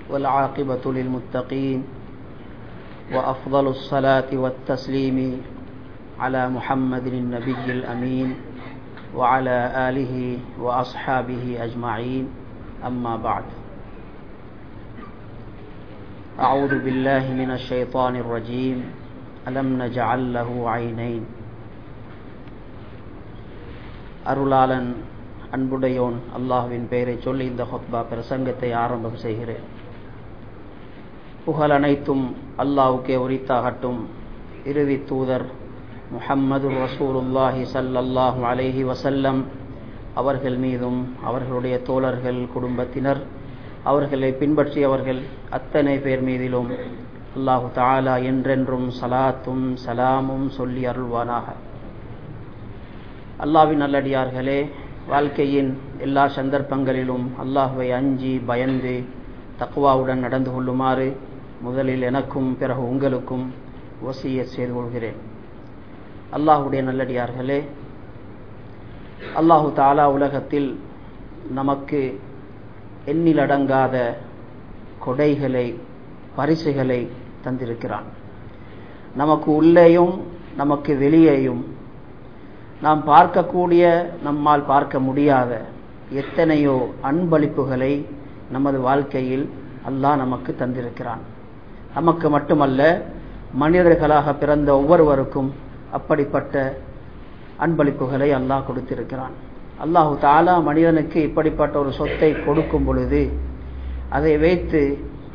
والعاقبة للمتقين وأفضل الصلاة والتسليم على محمد النبي الأمين وعلى آله وأصحابه أجمعين أما بعد أعوذ بالله من الشيطان الرجيم ألم نجعل له عينين அருளாளன் அன்புடையோன் அல்லாஹுவின் பெயரை சொல்லி இந்த ஹொத்பா பிரசங்கத்தை ஆரம்பம் செய்கிறேன் புகழ் அனைத்தும் அல்லாஹுக்கே உரித்தாகட்டும் இறுதி தூதர் முஹம்மது ரசூலுல்லாஹி சல்லல்லாஹு அலைஹி வசல்லம் அவர்கள் மீதும் அவர்களுடைய தோழர்கள் குடும்பத்தினர் அவர்களை பின்பற்றியவர்கள் அத்தனை பேர் மீதிலும் அல்லாஹு தாலா என்றென்றும் சலாத்தும் சலாமும் சொல்லி அருள்வானாக அல்லாவின் நல்லடியார்களே வாழ்க்கையின் எல்லா சந்தர்ப்பங்களிலும் அல்லாஹுவை அஞ்சி பயந்து தக்குவாவுடன் நடந்து கொள்ளுமாறு முதலில் எனக்கும் பிறகு உங்களுக்கும் வசிய செய்து கொள்கிறேன் அல்லாஹுடைய நல்லடியார்களே அல்லாஹு தாலா உலகத்தில் நமக்கு எண்ணிலடங்காத கொடைகளை பரிசுகளை தந்திருக்கிறான் நமக்கு உள்ளேயும் நமக்கு வெளியேயும் நாம் பார்க்கக்கூடிய நம்மால் பார்க்க முடியாத எத்தனையோ அன்பளிப்புகளை நமது வாழ்க்கையில் அல்லாஹ் நமக்கு தந்திருக்கிறான் நமக்கு மட்டுமல்ல மனிதர்களாக பிறந்த ஒவ்வொருவருக்கும் அப்படிப்பட்ட அன்பளிப்புகளை அல்லாஹ் கொடுத்திருக்கிறான் அல்லாஹு தாலா மனிதனுக்கு இப்படிப்பட்ட ஒரு சொத்தை கொடுக்கும் பொழுது அதை வைத்து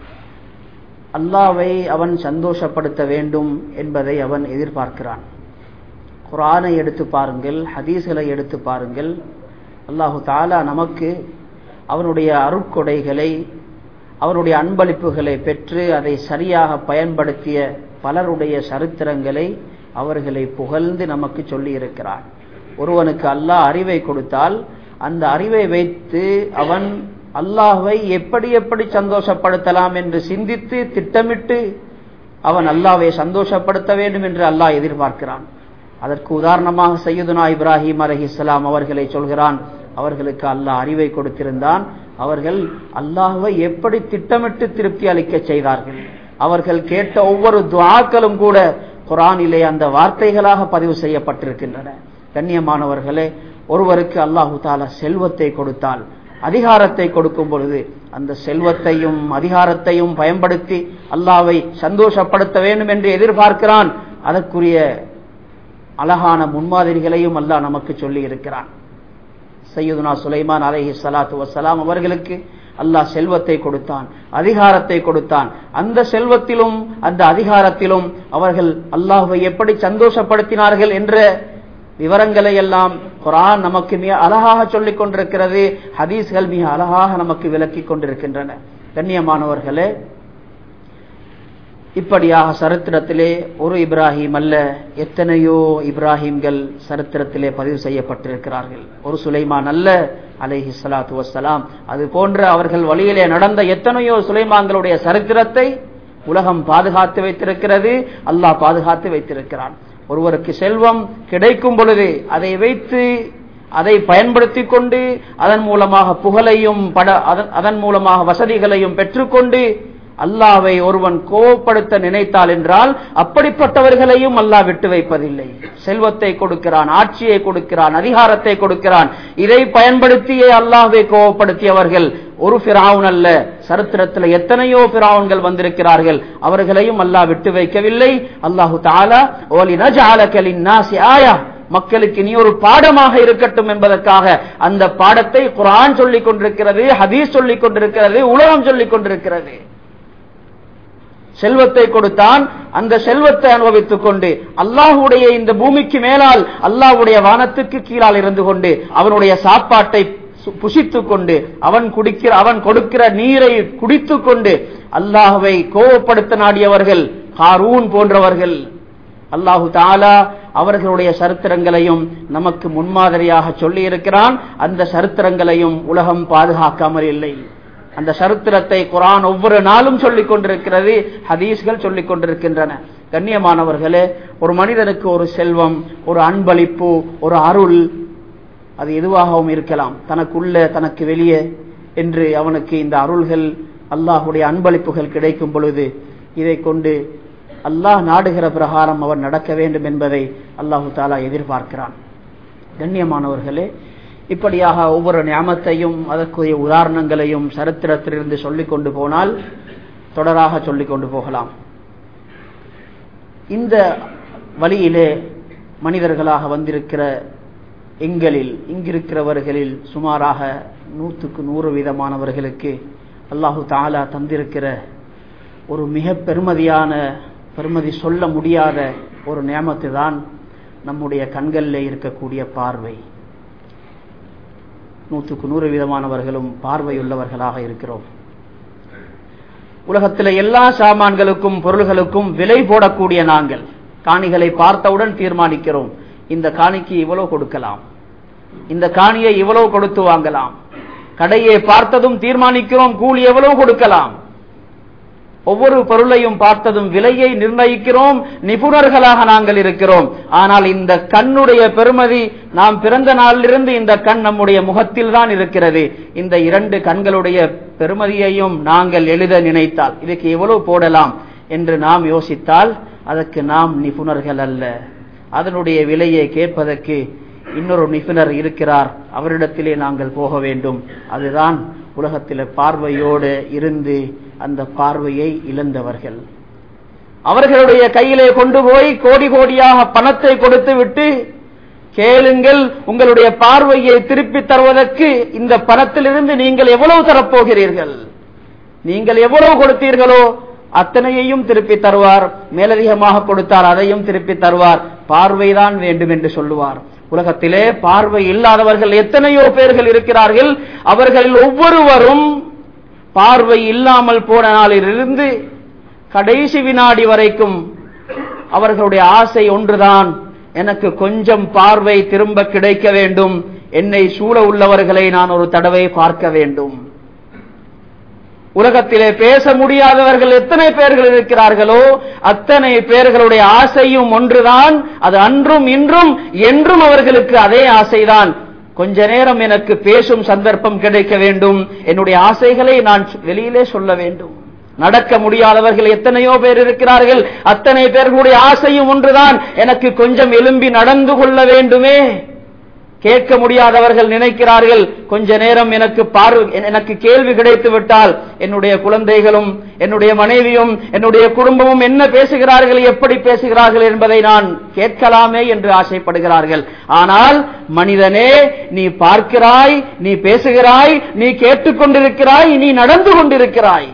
அல்லாவை அவன் சந்தோஷப்படுத்த வேண்டும் என்பதை அவன் எதிர்பார்க்கிறான் குரானை எடுத்து பாருங்கள் ஹதீஸ்களை எடுத்து பாருங்கள் அல்லாஹு தாலா நமக்கு அவனுடைய அருட்கொடைகளை அவருடைய அன்பளிப்புகளை பெற்று அதை சரியாக பயன்படுத்திய பலருடைய சரித்திரங்களை அவர்களை புகழ்ந்து நமக்கு சொல்லி இருக்கிறார் ஒருவனுக்கு அல்லாஹ் அறிவை கொடுத்தால் அந்த அறிவை வைத்து அவன் அல்லாஹை எப்படி எப்படி சந்தோஷப்படுத்தலாம் என்று சிந்தித்து திட்டமிட்டு அவன் அல்லாவை சந்தோஷப்படுத்த வேண்டும் என்று அல்லாஹ் எதிர்பார்க்கிறான் அதற்கு உதாரணமாக சையதுனா இப்ராஹிம் அலஹி இஸ்லாம் அவர்களை சொல்கிறான் அவர்களுக்கு அல்லாஹ் அறிவை கொடுத்திருந்தான் அவர்கள் அல்லாஹுவை எப்படி திட்டமிட்டு திருப்தி அளிக்க செய்தார்கள் அவர்கள் கேட்ட ஒவ்வொரு துவாக்களும் கூட குரானிலே அந்த வார்த்தைகளாக பதிவு செய்யப்பட்டிருக்கின்றன கண்ணியமானவர்களே ஒருவருக்கு அல்லாஹு தாலா செல்வத்தை கொடுத்தால் அதிகாரத்தை கொடுக்கும் பொழுது அந்த செல்வத்தையும் அதிகாரத்தையும் பயன்படுத்தி அல்லாவை சந்தோஷப்படுத்த வேண்டும் என்று எதிர்பார்க்கிறான் அதற்குரிய அழகான முன்மாதிரிகளையும் அல்லாஹ் நமக்கு சொல்லி இருக்கிறான் சையதுனா சுலைமான் அலஹி சலாத்து வசலாம் அவர்களுக்கு அல்லாஹ் செல்வத்தை கொடுத்தான் அதிகாரத்தை கொடுத்தான் அந்த செல்வத்திலும் அந்த அதிகாரத்திலும் அவர்கள் அல்லாஹுவை எப்படி சந்தோஷப்படுத்தினார்கள் என்ற விவரங்களை எல்லாம் குரான் நமக்கு மிக அழகாக சொல்லிக் கொண்டிருக்கிறது ஹதீஸ்கள் மிக அழகாக நமக்கு விளக்கி கொண்டிருக்கின்றன கண்ணியமானவர்களே இப்படியாக சரித்திரத்திலே ஒரு இப்ராஹிம் அல்ல எத்தனையோ இப்ராஹிம்கள் சரித்திரத்திலே பதிவு செய்யப்பட்டிருக்கிறார்கள் ஒரு சுலைமான் அல்ல அலைஹி சலாத்து வசலாம் அது போன்ற அவர்கள் வழியிலே நடந்த எத்தனையோ சுலைமான்களுடைய சரித்திரத்தை உலகம் பாதுகாத்து வைத்திருக்கிறது அல்லாஹ் பாதுகாத்து வைத்திருக்கிறான் ஒருவருக்கு செல்வம் கிடைக்கும் பொழுது அதை வைத்து அதை பயன்படுத்தி கொண்டு அதன் மூலமாக புகழையும் பட அதன் மூலமாக வசதிகளையும் பெற்றுக்கொண்டு அல்லாவை ஒருவன் கோவப்படுத்த நினைத்தால் என்றால் அப்படிப்பட்டவர்களையும் அல்லாஹ் விட்டு வைப்பதில்லை செல்வத்தை கொடுக்கிறான் ஆட்சியை கொடுக்கிறான் அதிகாரத்தை கொடுக்கிறான் இதை பயன்படுத்தியே அல்லாஹை கோவப்படுத்தியவர்கள் ஒரு பிராவுன் அல்ல சரித்திரத்தில் எத்தனையோ பிராவுன்கள் வந்திருக்கிறார்கள் அவர்களையும் அல்லாஹ் விட்டு வைக்கவில்லை அல்லாஹு தாலா ஓலி நஜாலகலின் நாசி ஆயா மக்களுக்கு நீ ஒரு பாடமாக இருக்கட்டும் என்பதற்காக அந்த பாடத்தை குரான் சொல்லிக் கொண்டிருக்கிறது ஹதீஸ் சொல்லிக் கொண்டிருக்கிறது உலகம் சொல்லிக் கொண்டிருக்கிறது செல்வத்தை கொடுத்தான் அந்த செல்வத்தை அனுபவித்துக் கொண்டு அல்லாஹுடைய இந்த பூமிக்கு மேலால் அல்லாஹுடைய வானத்துக்கு கீழால் இருந்து கொண்டு அவனுடைய சாப்பாட்டை புசித்துக் கொண்டு அவன் குடிக்கிற அவன் கொடுக்கிற நீரை குடித்துக் கொண்டு அல்லாஹுவை கோவப்படுத்த நாடியவர்கள் ஹாரூன் போன்றவர்கள் அல்லாஹு தாலா அவர்களுடைய சரித்திரங்களையும் நமக்கு முன்மாதிரியாக சொல்லி இருக்கிறான் அந்த சரித்திரங்களையும் உலகம் பாதுகாக்காமல் இல்லை அந்த சரித்திரத்தை குரான் ஒவ்வொரு நாளும் சொல்லிக் கொண்டிருக்கிறது ஹதீஸ்கள் சொல்லிக் கொண்டிருக்கின்றன கண்ணியமானவர்களே ஒரு மனிதனுக்கு ஒரு செல்வம் ஒரு அன்பளிப்பு ஒரு அருள் அது எதுவாகவும் இருக்கலாம் தனக்குள்ள தனக்கு வெளியே என்று அவனுக்கு இந்த அருள்கள் அல்லாஹுடைய அன்பளிப்புகள் கிடைக்கும் பொழுது இதை கொண்டு அல்லாஹ் நாடுகிற பிரகாரம் அவர் நடக்க வேண்டும் என்பதை அல்லாஹு தாலா எதிர்பார்க்கிறான் கண்ணியமானவர்களே இப்படியாக ஒவ்வொரு ஞாமத்தையும் அதற்குரிய உதாரணங்களையும் சரித்திரத்திலிருந்து சொல்லிக் கொண்டு போனால் தொடராக சொல்லிக் கொண்டு போகலாம் இந்த வழியிலே மனிதர்களாக வந்திருக்கிற எங்களில் இங்கிருக்கிறவர்களில் சுமாராக நூற்றுக்கு நூறு வீதமானவர்களுக்கு அல்லாஹு தாலா தந்திருக்கிற ஒரு மிக பெருமதியான பெருமதி சொல்ல முடியாத ஒரு நியமத்து தான் நம்முடைய கண்களில் இருக்கக்கூடிய பார்வை நூற்றுக்கு நூறு விதமானவர்களும் பார்வையுள்ளவர்களாக இருக்கிறோம் உலகத்தில் எல்லா சாமான்களுக்கும் பொருள்களுக்கும் விலை போடக்கூடிய நாங்கள் காணிகளை பார்த்தவுடன் தீர்மானிக்கிறோம் இந்த காணிக்கு இவ்வளவு கொடுக்கலாம் இந்த காணியை இவ்வளவு கொடுத்து வாங்கலாம் கடையை பார்த்ததும் தீர்மானிக்கிறோம் கூலி எவ்வளவு கொடுக்கலாம் ஒவ்வொரு பொருளையும் பார்த்ததும் விலையை நிர்ணயிக்கிறோம் நிபுணர்களாக நாங்கள் இருக்கிறோம் ஆனால் இந்த கண்ணுடைய பெருமதி நாம் பிறந்த நாளிலிருந்து இந்த கண் நம்முடைய முகத்தில் தான் இருக்கிறது இந்த இரண்டு கண்களுடைய பெருமதியையும் நாங்கள் எழுத நினைத்தால் இதுக்கு எவ்வளவு போடலாம் என்று நாம் யோசித்தால் அதற்கு நாம் நிபுணர்கள் அல்ல அதனுடைய விலையை கேட்பதற்கு இன்னொரு நிபுணர் இருக்கிறார் அவரிடத்திலே நாங்கள் போக வேண்டும் அதுதான் உலகத்தில் பார்வையோடு இருந்து அந்த பார்வையை இழந்தவர்கள் அவர்களுடைய கையிலே கொண்டு போய் கோடி கோடியாக பணத்தை கொடுத்து விட்டு கேளுங்கள் உங்களுடைய பார்வையை திருப்பி தருவதற்கு இந்த பணத்திலிருந்து நீங்கள் எவ்வளவு தரப்போகிறீர்கள் நீங்கள் எவ்வளவு கொடுத்தீர்களோ அத்தனையையும் திருப்பி தருவார் மேலதிகமாக கொடுத்தார் அதையும் திருப்பி தருவார் பார்வைதான் வேண்டும் என்று சொல்லுவார் உலகத்திலே பார்வை இல்லாதவர்கள் எத்தனையோ பேர்கள் இருக்கிறார்கள் அவர்களில் ஒவ்வொருவரும் பார்வை இல்லாமல் போன நாளிலிருந்து கடைசி வினாடி வரைக்கும் அவர்களுடைய ஆசை ஒன்றுதான் எனக்கு கொஞ்சம் பார்வை திரும்ப கிடைக்க வேண்டும் என்னை சூழ உள்ளவர்களை நான் ஒரு தடவை பார்க்க வேண்டும் உலகத்திலே பேச முடியாதவர்கள் எத்தனை பேர்கள் இருக்கிறார்களோ அத்தனை பேர்களுடைய ஆசையும் ஒன்றுதான் அது அன்றும் இன்றும் என்றும் அவர்களுக்கு அதே ஆசைதான் கொஞ்ச நேரம் எனக்கு பேசும் சந்தர்ப்பம் கிடைக்க வேண்டும் என்னுடைய ஆசைகளை நான் வெளியிலே சொல்ல வேண்டும் நடக்க முடியாதவர்கள் எத்தனையோ பேர் இருக்கிறார்கள் அத்தனை பேர்களுடைய ஆசையும் ஒன்றுதான் எனக்கு கொஞ்சம் எலும்பி நடந்து கொள்ள வேண்டுமே கேட்க முடியாதவர்கள் நினைக்கிறார்கள் கொஞ்ச நேரம் எனக்கு பார்வை எனக்கு கேள்வி கிடைத்து விட்டால் என்னுடைய குழந்தைகளும் என்னுடைய மனைவியும் என்னுடைய குடும்பமும் என்ன பேசுகிறார்கள் எப்படி பேசுகிறார்கள் என்பதை நான் கேட்கலாமே என்று ஆசைப்படுகிறார்கள் ஆனால் மனிதனே நீ பார்க்கிறாய் நீ பேசுகிறாய் நீ கேட்டுக்கொண்டிருக்கிறாய் நீ நடந்து கொண்டிருக்கிறாய்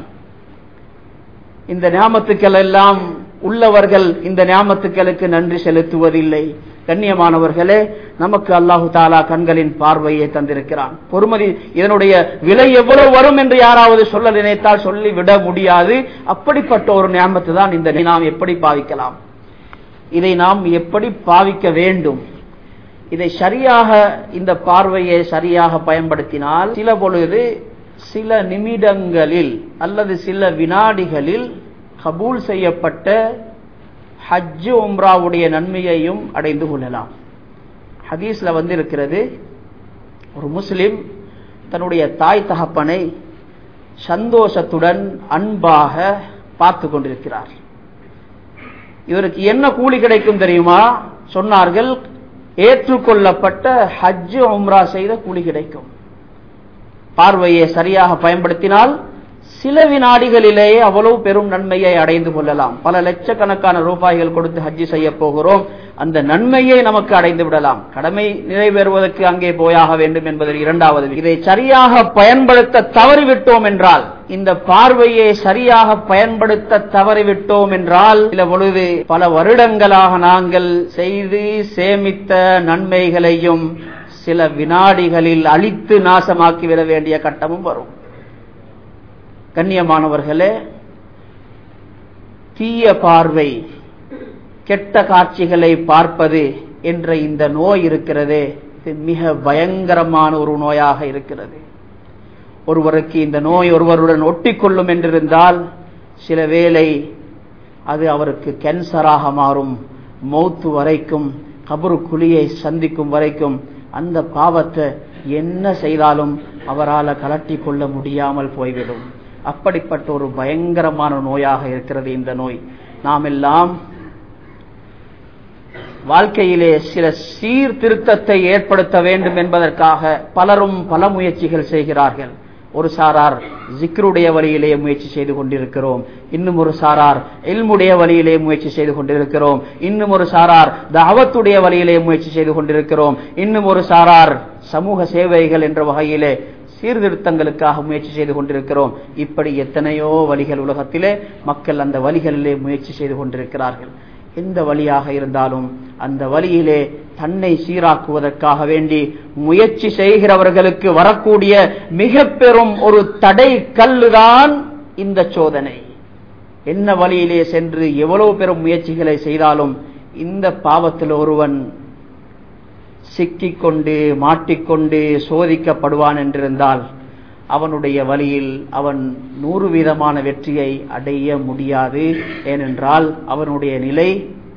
இந்த ஞாபத்துக்கள் எல்லாம் உள்ளவர்கள் இந்த ஞாபத்துக்களுக்கு நன்றி செலுத்துவதில்லை கண்ணியமானவர்களே நமக்கு அல்லாஹு தாலா கண்களின் பார்வையை தந்திருக்கிறான் பொறுமதி இதனுடைய விலை எவ்வளவு வரும் என்று யாராவது சொல்ல நினைத்தால் சொல்லி விட முடியாது அப்படிப்பட்ட ஒரு ஞாபத்து தான் இந்த நாம் எப்படி பாவிக்கலாம் இதை நாம் எப்படி பாவிக்க வேண்டும் இதை சரியாக இந்த பார்வையை சரியாக பயன்படுத்தினால் சில பொழுது சில நிமிடங்களில் அல்லது சில வினாடிகளில் கபூல் செய்யப்பட்ட ஹஜ்ஜு உம்ராவுடைய நன்மையையும் அடைந்து கொள்ளலாம் ஹதீஸ்ல வந்து இருக்கிறது ஒரு முஸ்லிம் தன்னுடைய தாய் தகப்பனை சந்தோஷத்துடன் அன்பாக பார்த்து கொண்டிருக்கிறார் இவருக்கு என்ன கூலி கிடைக்கும் தெரியுமா சொன்னார்கள் ஏற்றுக்கொள்ளப்பட்ட ஹஜ்ஜு உம்ரா செய்த கூலி கிடைக்கும் பார்வையை சரியாக பயன்படுத்தினால் சில வினாடிகளிலேயே அவ்வளவு பெரும் நன்மையை அடைந்து கொள்ளலாம் பல லட்சக்கணக்கான ரூபாய்கள் கொடுத்து ஹஜ்ஜி செய்ய போகிறோம் அந்த நன்மையை நமக்கு அடைந்து விடலாம் கடமை நிறைவேறுவதற்கு அங்கே போயாக வேண்டும் என்பது இரண்டாவது இதை சரியாக பயன்படுத்த தவறிவிட்டோம் என்றால் இந்த பார்வையை சரியாக பயன்படுத்த தவறிவிட்டோம் என்றால் சில பொழுது பல வருடங்களாக நாங்கள் செய்து சேமித்த நன்மைகளையும் சில வினாடிகளில் அழித்து நாசமாக்கிவிட வேண்டிய கட்டமும் வரும் கண்ணியமானவர்களே தீய பார்வை கெட்ட காட்சிகளை பார்ப்பது என்ற இந்த நோய் இருக்கிறதே இது மிக பயங்கரமான ஒரு நோயாக இருக்கிறது ஒருவருக்கு இந்த நோய் ஒருவருடன் ஒட்டிக்கொள்ளும் என்றிருந்தால் சில வேளை அது அவருக்கு கேன்சராக மாறும் மௌத்து வரைக்கும் கபரு குழியை சந்திக்கும் வரைக்கும் அந்த பாவத்தை என்ன செய்தாலும் அவரால் கலட்டி கொள்ள முடியாமல் போய்விடும் அப்படிப்பட்ட ஒரு பயங்கரமான நோயாக இருக்கிறது இந்த நோய் நாம் எல்லாம் வாழ்க்கையிலே சில சீர்திருத்தத்தை ஏற்படுத்த வேண்டும் என்பதற்காக பலரும் பல முயற்சிகள் செய்கிறார்கள் ஒரு சாரார் ஜிக்ருடைய வழியிலே முயற்சி செய்து கொண்டிருக்கிறோம் இன்னும் ஒரு சாரார் இல்முடைய வழியிலே முயற்சி செய்து கொண்டிருக்கிறோம் இன்னும் ஒரு சாரார் தாவத்துடைய வழியிலே முயற்சி செய்து கொண்டிருக்கிறோம் இன்னும் ஒரு சாரார் சமூக சேவைகள் என்ற வகையிலே சீர்திருத்தங்களுக்காக முயற்சி செய்து கொண்டிருக்கிறோம் இப்படி எத்தனையோ வழிகள் உலகத்திலே மக்கள் அந்த வழிகளிலே முயற்சி செய்து கொண்டிருக்கிறார்கள் எந்த வழியாக இருந்தாலும் அந்த வழியிலே தன்னை சீராக்குவதற்காக வேண்டி முயற்சி செய்கிறவர்களுக்கு வரக்கூடிய மிக பெரும் ஒரு தடை கல்லுதான் இந்த சோதனை என்ன வழியிலே சென்று எவ்வளவு பெரும் முயற்சிகளை செய்தாலும் இந்த பாவத்தில் ஒருவன் சிக்கிக்கொண்டு மாட்டிக்கொண்டு சோதிக்கப்படுவான் என்றிருந்தால் அவனுடைய வழியில் அவன் நூறு வீதமான வெற்றியை அடைய முடியாது ஏனென்றால் அவனுடைய நிலை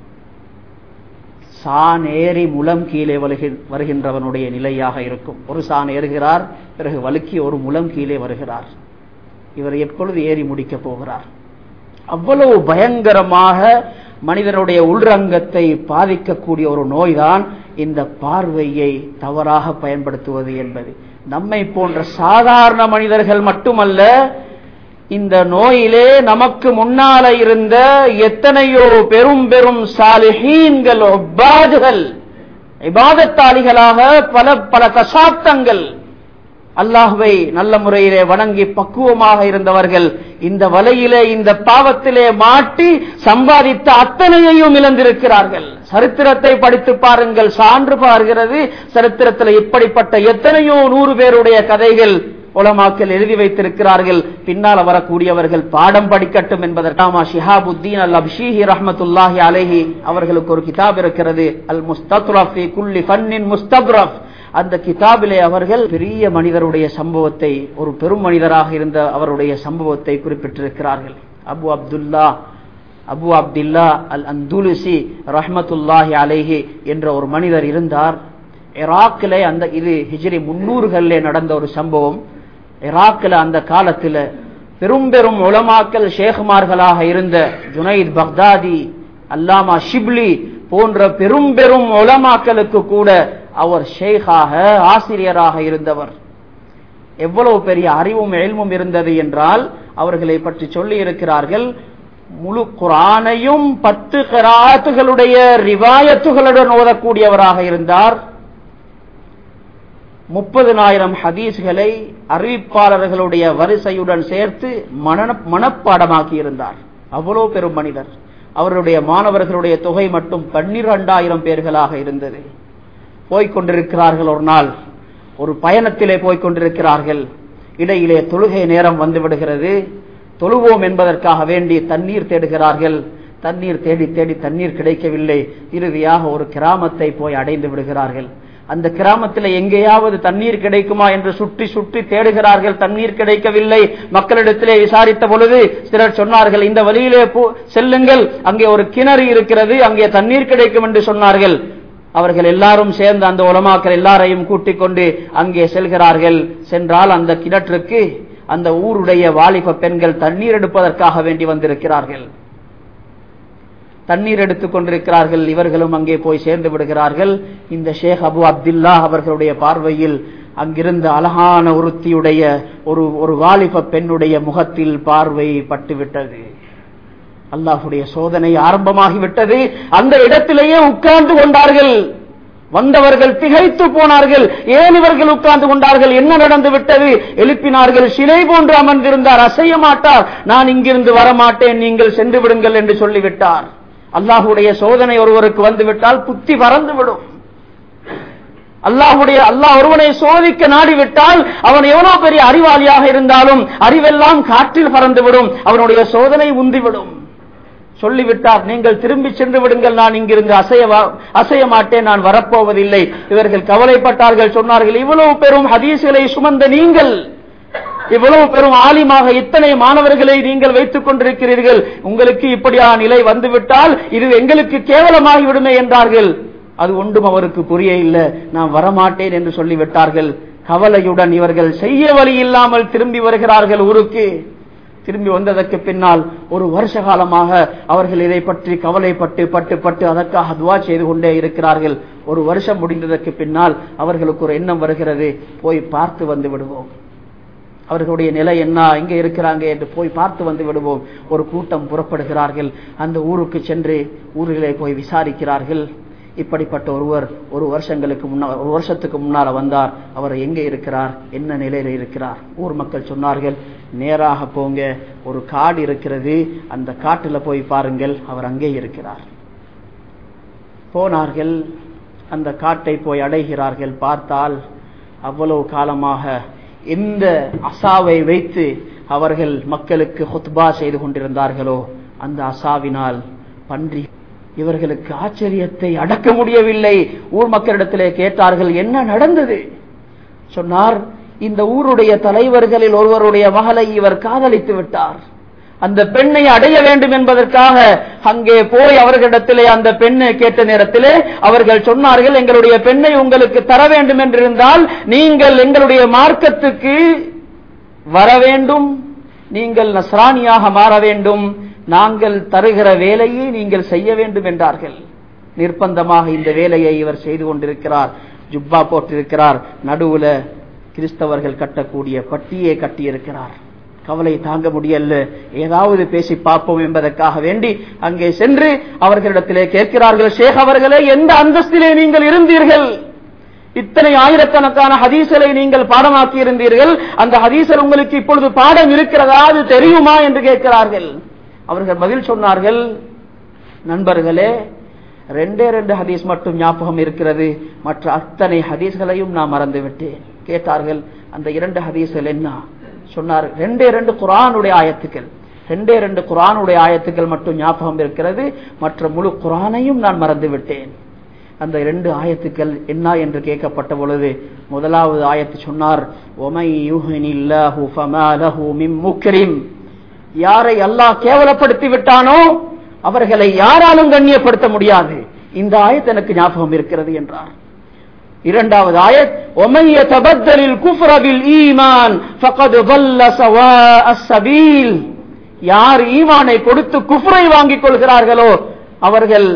சான் ஏறி முலம் கீழே வருகின்றவனுடைய நிலையாக இருக்கும் ஒரு சான் ஏறுகிறார் பிறகு வலுக்கி ஒரு முலம் கீழே வருகிறார் இவர் எப்பொழுது ஏறி முடிக்கப் போகிறார் அவ்வளவு பயங்கரமாக மனிதனுடைய உள்ரங்கத்தை பாதிக்கக்கூடிய ஒரு நோய்தான் இந்த பார்வையை தவறாக பயன்படுத்துவது என்பது நம்மை போன்ற சாதாரண மனிதர்கள் மட்டுமல்ல இந்த நோயிலே நமக்கு முன்னால இருந்த எத்தனையோ பெரும் பெரும் சாலிஹீன்கள் ஒப்பாதுகள் இபாதத்தாளிகளாக பல பல கசாப்தங்கள் அல்லாஹுவை நல்ல முறையிலே வணங்கி பக்குவமாக இருந்தவர்கள் இந்த வலையிலே இந்த பாவத்திலே மாட்டி சம்பாதித்த அத்தனையையும் இழந்திருக்கிறார்கள் சரித்திரத்தை படித்து பாருங்கள் சான்று பாருகிறது சரித்திரத்தில் இப்படிப்பட்ட எத்தனையோ நூறு பேருடைய கதைகள் உலமாக்கள் எழுதி வைத்திருக்கிறார்கள் பின்னால் வரக்கூடியவர்கள் பாடம் படிக்கட்டும் என்பதற்காமா ஷிஹாபுத்தீன் அல் அப்ஷீஹி ரஹமத்துல்லாஹி அலேஹி அவர்களுக்கு ஒரு கிதாப் இருக்கிறது அல் முஸ்தத்ரஃபி குல்லி ஃபன்னின் முஸ்தப்ரஃப் அந்த கிதாபிலே அவர்கள் பெரிய மனிதருடைய சம்பவத்தை ஒரு பெரும் மனிதராக இருந்த அவருடைய சம்பவத்தை குறிப்பிட்டிருக்கிறார்கள் அபு அப்துல்லா அபு அப்துல்லா அல் அந்துலுசி ரஹமத்துல்லாஹி அலேஹி என்ற ஒரு மனிதர் இருந்தார் இராக்கிலே அந்த இது ஹிஜ்ரி முன்னூறுகளிலே நடந்த ஒரு சம்பவம் இராக்கில் அந்த காலத்தில் பெரும் பெரும் உலமாக்கல் ஷேகுமார்களாக இருந்த ஜுனைத் பக்தாதி அல்லாமா ஷிப்லி போன்ற பெரும் பெரும் உலமாக்களுக்கு கூட அவர் ஷேகாக ஆசிரியராக இருந்தவர் எவ்வளவு பெரிய அறிவும் எல்மும் இருந்தது என்றால் அவர்களை பற்றி சொல்லி இருக்கிறார்கள் முழு குரானையும் பத்து கராத்துகளுடைய ரிவாயத்துகளுடன் ஓதக்கூடியவராக இருந்தார் முப்பதுனாயிரம் ஹதீஸ்களை அறிவிப்பாளர்களுடைய வரிசையுடன் சேர்த்து மன மனப்பாடமாக்கி இருந்தார் அவ்வளவு பெரும் மனிதர் அவருடைய மாணவர்களுடைய தொகை மட்டும் பன்னிரண்டாயிரம் பேர்களாக இருந்தது போய்கொண்டிருக்கிறார்கள் ஒரு நாள் ஒரு பயணத்திலே போய்கொண்டிருக்கிறார்கள் இடையிலே தொழுகை நேரம் வந்து விடுகிறது தொழுவோம் என்பதற்காக வேண்டி தண்ணீர் தேடுகிறார்கள் தண்ணீர் தேடி தேடி தண்ணீர் கிடைக்கவில்லை இறுதியாக ஒரு கிராமத்தை போய் அடைந்து விடுகிறார்கள் அந்த கிராமத்தில் எங்கேயாவது தண்ணீர் கிடைக்குமா என்று சுற்றி சுற்றி தேடுகிறார்கள் தண்ணீர் கிடைக்கவில்லை மக்களிடத்திலே விசாரித்த பொழுது சிலர் சொன்னார்கள் இந்த வழியிலே செல்லுங்கள் அங்கே ஒரு கிணறு இருக்கிறது அங்கே தண்ணீர் கிடைக்கும் என்று சொன்னார்கள் அவர்கள் எல்லாரும் சேர்ந்து அந்த உலமாக்கள் எல்லாரையும் கூட்டிக் கொண்டு அங்கே செல்கிறார்கள் சென்றால் அந்த கிணற்றுக்கு அந்த ஊருடைய வாலிப பெண்கள் தண்ணீர் எடுப்பதற்காக வேண்டி வந்திருக்கிறார்கள் தண்ணீர் எடுத்துக் கொண்டிருக்கிறார்கள் இவர்களும் அங்கே போய் சேர்ந்து விடுகிறார்கள் இந்த ஷேக் அபு அப்துல்லா அவர்களுடைய பார்வையில் அங்கிருந்த அழகான ஒருத்தியுடைய ஒரு ஒரு வாலிப பெண்ணுடைய முகத்தில் பார்வை பட்டுவிட்டது அல்லாஹுடைய சோதனை ஆரம்பமாகிவிட்டது அந்த இடத்திலேயே உட்கார்ந்து கொண்டார்கள் வந்தவர்கள் திகைத்து போனார்கள் ஏன் இவர்கள் உட்கார்ந்து கொண்டார்கள் என்ன நடந்து விட்டது எழுப்பினார்கள் சிலை போன்று அமர்ந்திருந்தார் அசைய மாட்டார் நான் இங்கிருந்து வரமாட்டேன் நீங்கள் சென்று விடுங்கள் என்று சொல்லிவிட்டார் அல்லாஹுடைய சோதனை ஒருவருக்கு வந்துவிட்டால் புத்தி பறந்துவிடும் அல்லாஹுடைய அல்லாஹ் ஒருவனை சோதிக்க நாடிவிட்டால் அவன் எவ்வளவு பெரிய அறிவாளியாக இருந்தாலும் அறிவெல்லாம் காற்றில் பறந்துவிடும் அவனுடைய சோதனை உந்திவிடும் சொல்லிவிட்டார் நீங்கள் திரும்பி சென்று விடுங்கள் நான் இங்கிருந்து அசைய அசைய மாட்டேன் நான் வரப்போவதில்லை இவர்கள் கவலைப்பட்டார்கள் சொன்னார்கள் இவ்வளவு பெரும் ஹதீஸ்களை சுமந்த நீங்கள் இவ்வளவு பெரும் ஆலிமாக இத்தனை மாணவர்களை நீங்கள் வைத்துக் கொண்டிருக்கிறீர்கள் உங்களுக்கு இப்படியான நிலை வந்துவிட்டால் இது எங்களுக்கு கேவலமாகிவிடுமே என்றார்கள் அது ஒன்றும் அவருக்கு புரிய இல்லை நான் வரமாட்டேன் என்று சொல்லிவிட்டார்கள் கவலையுடன் இவர்கள் செய்ய வழி இல்லாமல் திரும்பி வருகிறார்கள் ஊருக்கு திரும்பி வந்ததற்கு பின்னால் ஒரு வருஷ காலமாக அவர்கள் இதை பற்றி கவலைப்பட்டு பட்டு பட்டு அதற்காக துவா செய்து கொண்டே இருக்கிறார்கள் ஒரு வருஷம் முடிந்ததற்கு பின்னால் அவர்களுக்கு ஒரு எண்ணம் வருகிறது போய் பார்த்து வந்து விடுவோம் அவர்களுடைய நிலை என்ன எங்க இருக்கிறாங்க என்று போய் பார்த்து வந்து விடுவோம் ஒரு கூட்டம் புறப்படுகிறார்கள் அந்த ஊருக்கு சென்று ஊரிலே போய் விசாரிக்கிறார்கள் இப்படிப்பட்ட ஒருவர் ஒரு வருஷங்களுக்கு முன்னால் ஒரு வருஷத்துக்கு முன்னால வந்தார் அவர் எங்கே இருக்கிறார் என்ன நிலையில இருக்கிறார் ஊர் மக்கள் சொன்னார்கள் நேராக போங்க ஒரு காடு இருக்கிறது அந்த காட்டுல போய் பாருங்கள் அவர் அங்கே இருக்கிறார் போனார்கள் அந்த காட்டை போய் அடைகிறார்கள் பார்த்தால் அவ்வளவு காலமாக எந்த அசாவை வைத்து அவர்கள் மக்களுக்கு ஹுத்பா செய்து கொண்டிருந்தார்களோ அந்த அசாவினால் பன்றி இவர்களுக்கு ஆச்சரியத்தை அடக்க முடியவில்லை ஊர் மக்களிடத்திலே கேட்டார்கள் என்ன நடந்தது சொன்னார் இந்த ஊருடைய தலைவர்களில் ஒருவருடைய மகளை இவர் காதலித்து விட்டார் அந்த பெண்ணை அடைய வேண்டும் என்பதற்காக அங்கே போய் அவர்களிடத்திலே அந்த பெண்ணை கேட்ட நேரத்திலே அவர்கள் சொன்னார்கள் எங்களுடைய பெண்ணை உங்களுக்கு தர வேண்டும் என்றிருந்தால் நீங்கள் எங்களுடைய மார்க்கத்துக்கு வர வேண்டும் நீங்கள் நஸ்ரானியாக மாற வேண்டும் நாங்கள் தருகிற வேலையை நீங்கள் செய்ய வேண்டும் என்றார்கள் நிர்பந்தமாக இந்த வேலையை இவர் செய்து கொண்டிருக்கிறார் ஜுப்பா போட்டிருக்கிறார் நடுவுல கிறிஸ்தவர்கள் கட்டக்கூடிய பட்டியை கட்டியிருக்கிறார் கவலை தாங்க முடியல ஏதாவது பேசி பார்ப்போம் என்பதற்காக வேண்டி அங்கே சென்று அவர்களிடத்திலே கேட்கிறார்கள் ஷேக் அவர்களே எந்த அந்தஸ்திலே நீங்கள் இருந்தீர்கள் இத்தனை ஆயிரக்கணக்கான ஹதீசலை நீங்கள் பாடமாக்கி இருந்தீர்கள் அந்த ஹதீசல் உங்களுக்கு இப்பொழுது பாடம் இருக்கிறதா அது தெரியுமா என்று கேட்கிறார்கள் அவர்கள் பதில் சொன்னார்கள் நண்பர்களே ரெண்டே ரெண்டு ஹதீஸ் மட்டும் ஞாபகம் இருக்கிறது மற்ற அத்தனை ஹதீஸ்களையும் நான் மறந்து விட்டேன் கேட்டார்கள் அந்த இரண்டு ஹதீஸ்கள் என்ன சொன்னார் ரெண்டே ரெண்டு குரானுடைய ஆயத்துக்கள் ரெண்டே ரெண்டு குரானுடைய ஆயத்துக்கள் மட்டும் ஞாபகம் இருக்கிறது மற்ற முழு குரானையும் நான் மறந்து விட்டேன் அந்த இரண்டு ஆயத்துக்கள் என்ன என்று கேட்கப்பட்ட பொழுது முதலாவது ஆயத்து சொன்னார் ஒமை யுஹினில்லாஹு ஃபமா லஹு மின் முக்ரிம் யாரை அல்லாஹ் கேவலப்படுத்தி விட்டானோ அவர்களை யாராலும் கண்ணியப்படுத்த முடியாது இந்த ஆயத் எனக்கு ஞாபகம் இருக்கிறது என்றார் இரண்டாவது ஆயத் ஒமைய தபத்தலில் குஃப்ரபில் ஈமான் ஃபகத் வல்ல சவா அஸ்ஸபீல் யார் ஈமானை கொடுத்து குஃப்ரை வாங்கிக் கொள்கிறார்களோ அவர்கள்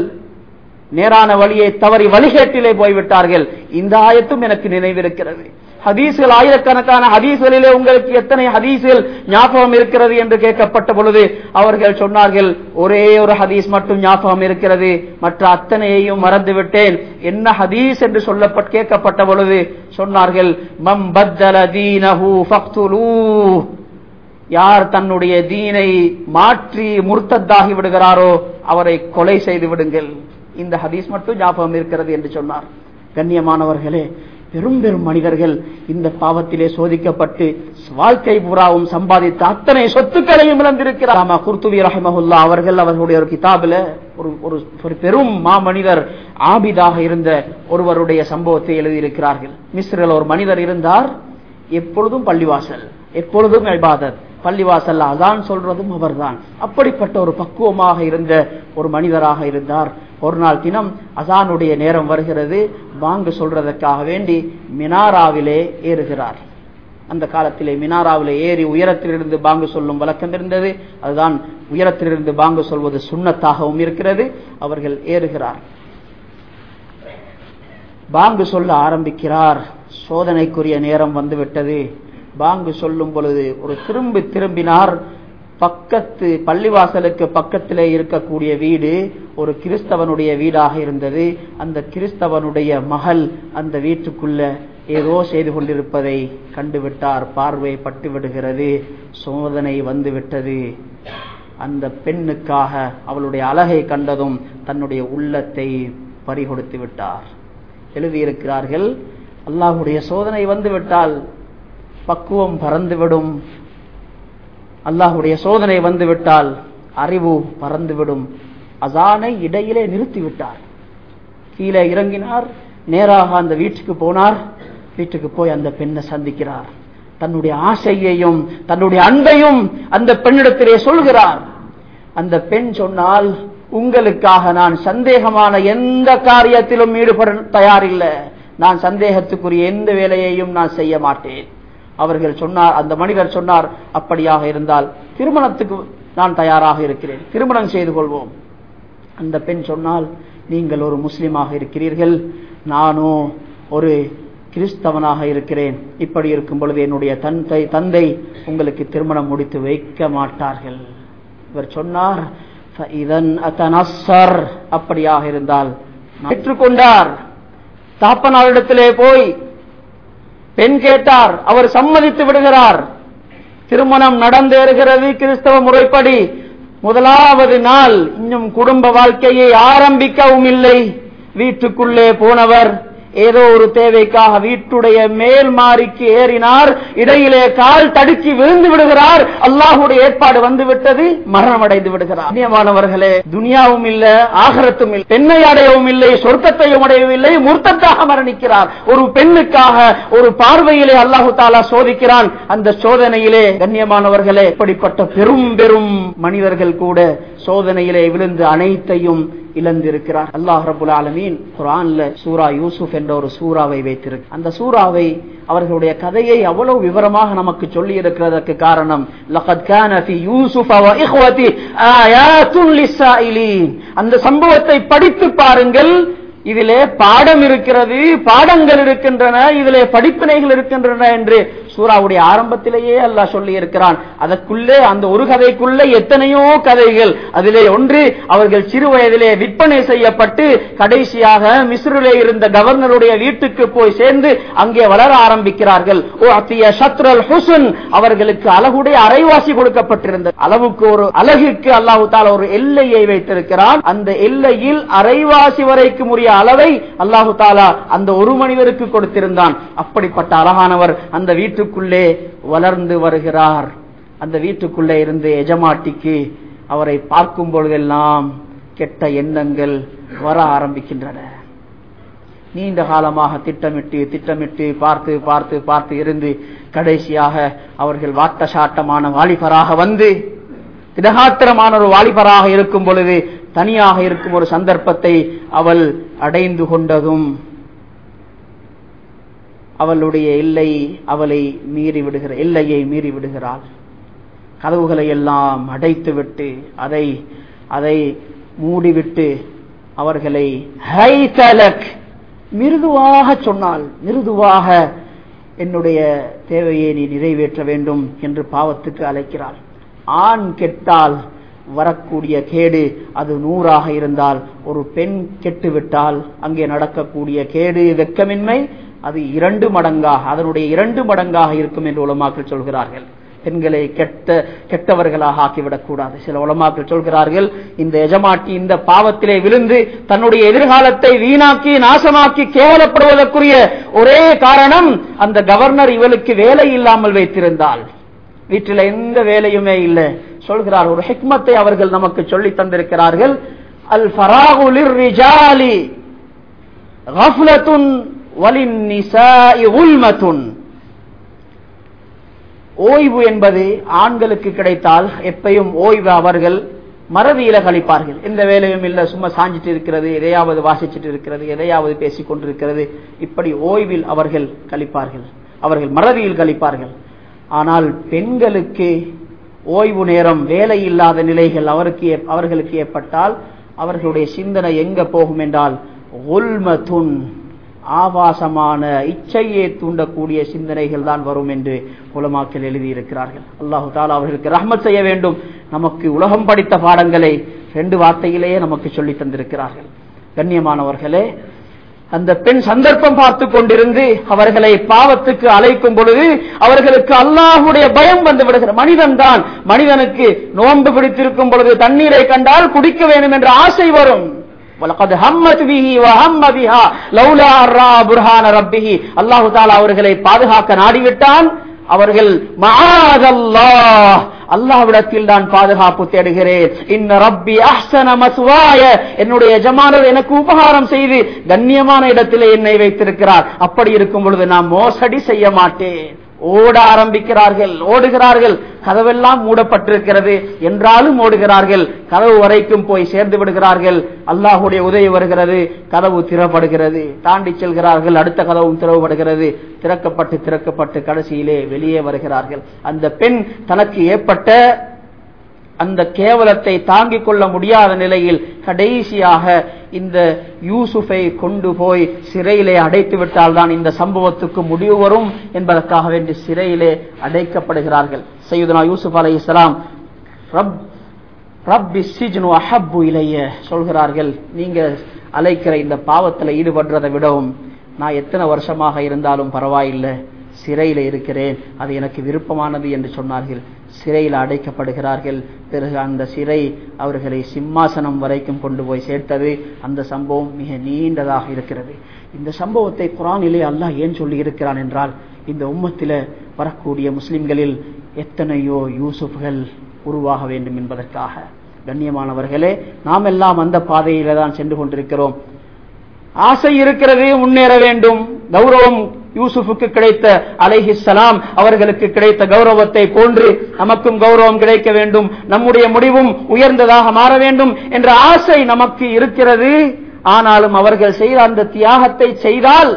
நேரான வழியை தவறி வழிகேட்டிலே போய்விட்டார்கள் இந்த ஆயத்தும் எனக்கு நினைவிருக்கிறது ஹதீஸ்கள் ஆயிரக்கணக்கான ஹதீஸ்களிலே உங்களுக்கு எத்தனை ஹதீஸ்கள் ஞாபகம் இருக்கிறது என்று கேட்கப்பட்ட பொழுது அவர்கள் சொன்னார்கள் ஒரே ஒரு ஹதீஸ் மட்டும் ஞாபகம் இருக்கிறது மற்ற அத்தனையையும் மறந்துவிட்டேன் என்ன ஹதீஸ் என்று சொல்லப்பட்டு கேட்கப்பட்ட பொழுது சொன்னார்கள் மம் பத்தல தீனஹு ஃபக்துலூ யார் தன்னுடைய தீனை மாற்றி முர்த்தத்தாகி விடுகிறாரோ அவரை கொலை செய்து விடுங்கள் இந்த ஹதீஸ் மட்டும் ஞாபகம் இருக்கிறது என்று சொன்னார் கண்ணியமானவர்களே பெரும் பெரும் மனிதர்கள் இந்த பாவத்திலே சோதிக்கப்பட்டு வாழ்க்கை பூராவும் சம்பாதித்த அத்தனை சொத்துக்களையும் இழந்திருக்கிறார் குர்துவி ரஹமஹுல்லா அவர்கள் அவர்களுடைய ஒரு கிதாபில ஒரு ஒரு பெரும் மாமனிதர் ஆபிதாக இருந்த ஒருவருடைய சம்பவத்தை எழுதியிருக்கிறார்கள் மிஸ்ரில் ஒரு மனிதர் இருந்தார் எப்பொழுதும் பள்ளிவாசல் எப்பொழுதும் இபாதத் பள்ளிவாசல் அதான் சொல்றதும் அவர்தான் அப்படிப்பட்ட ஒரு பக்குவமாக இருந்த ஒரு மனிதராக இருந்தார் ஒரு நாள் தினம் அசானுடைய நேரம் வருகிறது பாங்கு சொல்றதற்காக வேண்டி மினாராவிலே ஏறுகிறார் அந்த காலத்திலே மினாராவிலே ஏறி உயரத்திலிருந்து பாங்கு சொல்லும் வழக்கம் இருந்தது அதுதான் உயரத்திலிருந்து பாங்கு சொல்வது சுண்ணத்தாகவும் இருக்கிறது அவர்கள் ஏறுகிறார் பாங்கு சொல்ல ஆரம்பிக்கிறார் சோதனைக்குரிய நேரம் வந்துவிட்டது பாங்கு சொல்லும் பொழுது ஒரு திரும்பி திரும்பினார் பக்கத்து பள்ளிவாசலுக்கு பக்கத்திலே இருக்கக்கூடிய வீடு ஒரு கிறிஸ்தவனுடைய வீடாக இருந்தது அந்த கிறிஸ்தவனுடைய மகள் அந்த வீட்டுக்குள்ள ஏதோ செய்து கொண்டிருப்பதை கண்டுவிட்டார் பார்வை பட்டு விடுகிறது சோதனை வந்து விட்டது அந்த பெண்ணுக்காக அவளுடைய அழகை கண்டதும் தன்னுடைய உள்ளத்தை பறிகொடுத்து விட்டார் எழுதியிருக்கிறார்கள் அல்லாஹுடைய சோதனை வந்துவிட்டால் பக்குவம் பறந்துவிடும் அல்லாஹுடைய சோதனை வந்துவிட்டால் அறிவு பறந்துவிடும் அசானை இடையிலே நிறுத்திவிட்டார் கீழே இறங்கினார் நேராக அந்த வீட்டுக்கு போனார் வீட்டுக்கு போய் அந்த பெண்ணை சந்திக்கிறார் தன்னுடைய ஆசையையும் தன்னுடைய அன்பையும் அந்த பெண்ணிடத்திலே சொல்கிறார் அந்த பெண் சொன்னால் உங்களுக்காக நான் சந்தேகமான எந்த காரியத்திலும் ஈடுபட தயாரில்லை நான் சந்தேகத்துக்குரிய எந்த வேலையையும் நான் செய்ய மாட்டேன் அவர்கள் சொன்னார் அந்த மனிதர் சொன்னார் அப்படியாக இருந்தால் திருமணத்துக்கு நான் தயாராக இருக்கிறேன் திருமணம் செய்து கொள்வோம் அந்த பெண் சொன்னால் நீங்கள் ஒரு முஸ்லிமாக இருக்கிறீர்கள் நானோ ஒரு கிறிஸ்தவனாக இருக்கிறேன் இப்படி இருக்கும் பொழுது என்னுடைய தந்தை தந்தை உங்களுக்கு திருமணம் முடித்து வைக்க மாட்டார்கள் இவர் சொன்னார் இதன் அத்தனஸ்ஸர் அப்படியாக இருந்தால் பெற்றுக்கொண்டார் தாப்பனாரிடத்திலே போய் பெண் கேட்டார் அவர் சம்மதித்து விடுகிறார் திருமணம் நடந்தேறுகிறது கிறிஸ்தவ முறைப்படி முதலாவது நாள் இன்னும் குடும்ப வாழ்க்கையை ஆரம்பிக்கவும் இல்லை வீட்டுக்குள்ளே போனவர் ஏதோ ஒரு தேவைக்காக வீட்டுடைய மேல் மாறிக்கு ஏறினார் இடையிலே கால் தடுக்கி விழுந்து விடுகிறார் அல்லாஹுடைய ஏற்பாடு வந்து விட்டது மரணம் அடைந்து விடுகிறார் கண்ணியமானவர்களே துனியாவும் இல்ல ஆகரத்தும் இல்லை பெண்ணை அடையவும் இல்லை சொர்க்கத்தையும் அடையவில்லை முர்த்தத்தாக மரணிக்கிறார் ஒரு பெண்ணுக்காக ஒரு பார்வையிலே அல்லாஹு தாலா சோதிக்கிறான் அந்த சோதனையிலே கண்ணியமானவர்களே இப்படிப்பட்ட பெரும் பெரும் மனிதர்கள் கூட சோதனையிலே விழுந்து அனைத்தையும் இழந்திருக்கிறார் அல்லாஹ் ரபுல் ஆலமீன் குரான்ல சூரா யூசுப் என்ற ஒரு சூறாவை வைத்திருக்கு அந்த சூறாவை அவர்களுடைய கதையை அவ்வளவு விவரமாக நமக்கு சொல்லி இருக்கிறதற்கு காரணம் லகத் கான ஃபி யூசுஃப வ இஹ்வதி ஆயாத்துன் லிஸ்ஸாயிலீன் அந்த சம்பவத்தை படித்து பாருங்கள் இதிலே பாடம் இருக்கிறது பாடங்கள் இருக்கின்றன இதிலே படிப்பினைகள் இருக்கின்றன என்று சூறாவுடைய ஆரம்பத்திலேயே அல்லாஹ் சொல்லி இருக்கிறான் அதற்குள்ளே அந்த ஒரு கதைக்குள்ளே எத்தனையோ கதைகள் அதிலே ஒன்று அவர்கள் சிறு வயதிலே விற்பனை செய்யப்பட்டு கடைசியாக மிஸ்ரிலே இருந்த கவர்னருடைய வீட்டுக்கு போய் சேர்ந்து அங்கே வளர ஆரம்பிக்கிறார்கள் ஓ அத்திய சத்ரல் ஹுசன் அவர்களுக்கு அழகுடைய அரைவாசி கொடுக்கப்பட்டிருந்தது அளவுக்கு ஒரு அழகுக்கு அல்லாஹு தாலா ஒரு எல்லையை வைத்திருக்கிறான் அந்த எல்லையில் அரைவாசி வரைக்கும் உரிய அளவை அல்லாஹு தாலா அந்த ஒரு மனிதருக்கு கொடுத்திருந்தான் அப்படிப்பட்ட அழகானவர் அந்த வீட்டுக்குள்ளே வளர்ந்து வருகிறார் அந்த வீட்டுக்குள்ளே இருந்து எஜமாட்டிக்கு அவரை பார்க்கும் பொழுதெல்லாம் கெட்ட எண்ணங்கள் வர ஆரம்பிக்கின்றன நீண்ட காலமாக திட்டமிட்டு திட்டமிட்டு பார்த்து பார்த்து பார்த்து இருந்து கடைசியாக அவர்கள் வாட்ட சாட்டமான வாலிபராக வந்து திடகாத்திரமான ஒரு வாலிபராக இருக்கும் பொழுது தனியாக இருக்கும் ஒரு சந்தர்ப்பத்தை அவள் அடைந்து கொண்டதும் அவளுடைய எல்லை அவளை மீறி விடுகிற எல்லையை மீறி விடுகிறாள் கதவுகளை எல்லாம் அடைத்து விட்டு அதை அதை மூடிவிட்டு அவர்களை ஹைதலக் மிருதுவாக சொன்னால் மிருதுவாக என்னுடைய தேவையை நீ நிறைவேற்ற வேண்டும் என்று பாவத்துக்கு அழைக்கிறாள் ஆண் கெட்டால் வரக்கூடிய கேடு அது நூறாக இருந்தால் ஒரு பெண் கெட்டுவிட்டால் அங்கே நடக்கக்கூடிய கேடு வெக்கமின்மை அது இரண்டு மடங்காக அதனுடைய இரண்டு மடங்காக இருக்கும் என்று உலமாக்கள் சொல்கிறார்கள் பெண்களை கெட்ட கெட்டவர்களாக ஆக்கிவிடக் கூடாது சில உலமாக்கள் சொல்கிறார்கள் இந்த எஜமாட்டி இந்த பாவத்திலே விழுந்து தன்னுடைய எதிர்காலத்தை வீணாக்கி நாசமாக்கி கேவலப்படுவதற்குரிய ஒரே காரணம் அந்த கவர்னர் இவளுக்கு வேலை இல்லாமல் வைத்திருந்தால் வீட்டில் எந்த வேலையுமே இல்லை சொல்கிறார் ஒரு ஹிக்மத்தை அவர்கள் நமக்கு சொல்லி தந்திருக்கிறார்கள் அல் ஃபராகுலிர் ரிஜாலி கஃப்லத்துன் வலின் நிசாஇ உல்மத்துன் ஓய்வு என்பது ஆண்களுக்கு கிடைத்தால் எப்பயும் ஓய்வு அவர்கள் மறதியில கழிப்பார்கள் எந்த வேலையும் இல்ல சும்மா சாஞ்சிட்டு இருக்கிறது எதையாவது வாசிச்சுட்டு இருக்கிறது எதையாவது பேசிக் கொண்டிருக்கிறது இப்படி ஓய்வில் அவர்கள் கழிப்பார்கள் அவர்கள் மறதியில் கழிப்பார்கள் ஆனால் பெண்களுக்கு ஓய்வு நேரம் வேலை இல்லாத நிலைகள் அவருக்கு அவர்களுக்கு ஏற்பட்டால் அவர்களுடைய சிந்தனை எங்க போகும் என்றால் ஒல்மதுன் ஆபாசமான இச்சையை தூண்டக்கூடிய சிந்தனைகள் தான் வரும் என்று உலமாக்கள் எழுதியிருக்கிறார்கள் அல்லாஹு தாலா அவர்களுக்கு ரஹ்மத் செய்ய வேண்டும் நமக்கு உலகம் படித்த பாடங்களை ரெண்டு வார்த்தையிலேயே நமக்கு சொல்லி தந்திருக்கிறார்கள் கண்ணியமானவர்களே அந்த பெண் சந்தர்ப்பம் பார்த்து கொண்டிருந்து அவர்களை பாவத்துக்கு அழைக்கும் பொழுது அவர்களுக்கு அல்லாஹுடைய பயம் வந்து விடுகிற மனிதன் தான் மனிதனுக்கு நோன்பு பிடித்திருக்கும் பொழுது தண்ணீரை கண்டால் குடிக்க வேண்டும் என்ற ஆசை வரும் وَلَقَدْ هَمَّتْ بِهِ وَهَمَّ بِهَا لَوْلَا أَن رَّأَى بُرْهَانَ رَبِّهِ அல்லாஹ் தஆலா அவர்களை பாதுகாக்க நாடிவிட்டான் அவர்கள் மஆதல்லாஹ் அல்லாஹ்விடத்தில் நான் பாதுகாப்பு தேடுகிறேன் இன்ன ரப்பி அஹ்சன மஸ்வாய என்னுடைய எஜமானர் எனக்கு உபகாரம் செய்து கண்ணியமான இடத்திலே என்னை வைத்திருக்கிறார் அப்படி இருக்கும் பொழுது நான் மோசடி செய்ய மாட்டேன் ஓட ஆரம்பிக்கிறார்கள் ஓடுகிறார்கள் கதவெல்லாம் மூடப்பட்டிருக்கிறது என்றாலும் ஓடுகிறார்கள் கதவு வரைக்கும் போய் சேர்ந்து விடுகிறார்கள் அல்லாஹுடைய உதவி வருகிறது கதவு திறப்படுகிறது தாண்டி செல்கிறார்கள் அடுத்த கதவும் திறவுபடுகிறது திறக்கப்பட்டு திறக்கப்பட்டு கடைசியிலே வெளியே வருகிறார்கள் அந்த பெண் தனக்கு ஏற்பட்ட அந்த கேவலத்தை தாங்கிக் கொள்ள முடியாத நிலையில் கடைசியாக இந்த யூசுஃபை கொண்டு போய் சிறையிலே அடைத்து விட்டால்தான் இந்த சம்பவத்துக்கு முடிவு வரும் என்பதற்காக வேண்டி சிறையிலே அடைக்கப்படுகிறார்கள் சையுதனா யூசுப் அலை இஸ்லாம் ரப் ரப்பி சிஜ்னு அஹப்பு இலைய சொல்கிறார்கள் நீங்க அழைக்கிற இந்த பாவத்தில் ஈடுபடுறதை விடவும் நான் எத்தனை வருஷமாக இருந்தாலும் பரவாயில்லை சிறையில் இருக்கிறேன் அது எனக்கு விருப்பமானது என்று சொன்னார்கள் சிறையில் அடைக்கப்படுகிறார்கள் பிறகு அந்த சிறை அவர்களை சிம்மாசனம் வரைக்கும் கொண்டு போய் சேர்த்தது அந்த சம்பவம் மிக நீண்டதாக இருக்கிறது இந்த சம்பவத்தை குரானிலே அல்லாஹ் ஏன் சொல்லி இருக்கிறான் என்றால் இந்த உம்மத்தில வரக்கூடிய முஸ்லிம்களில் எத்தனையோ யூசுப்கள் உருவாக வேண்டும் என்பதற்காக கண்ணியமானவர்களே நாம் எல்லாம் அந்த பாதையில தான் சென்று கொண்டிருக்கிறோம் ஆசை இருக்கிறது முன்னேற வேண்டும் கௌரவம் யூசுஃபுக்கு கிடைத்த அலைஹி சலாம் அவர்களுக்கு கிடைத்த கௌரவத்தை போன்று நமக்கும் கௌரவம் கிடைக்க வேண்டும் நம்முடைய முடிவும் உயர்ந்ததாக மாற வேண்டும் என்ற ஆசை நமக்கு இருக்கிறது ஆனாலும் அவர்கள் செய்த அந்த தியாகத்தை செய்தால்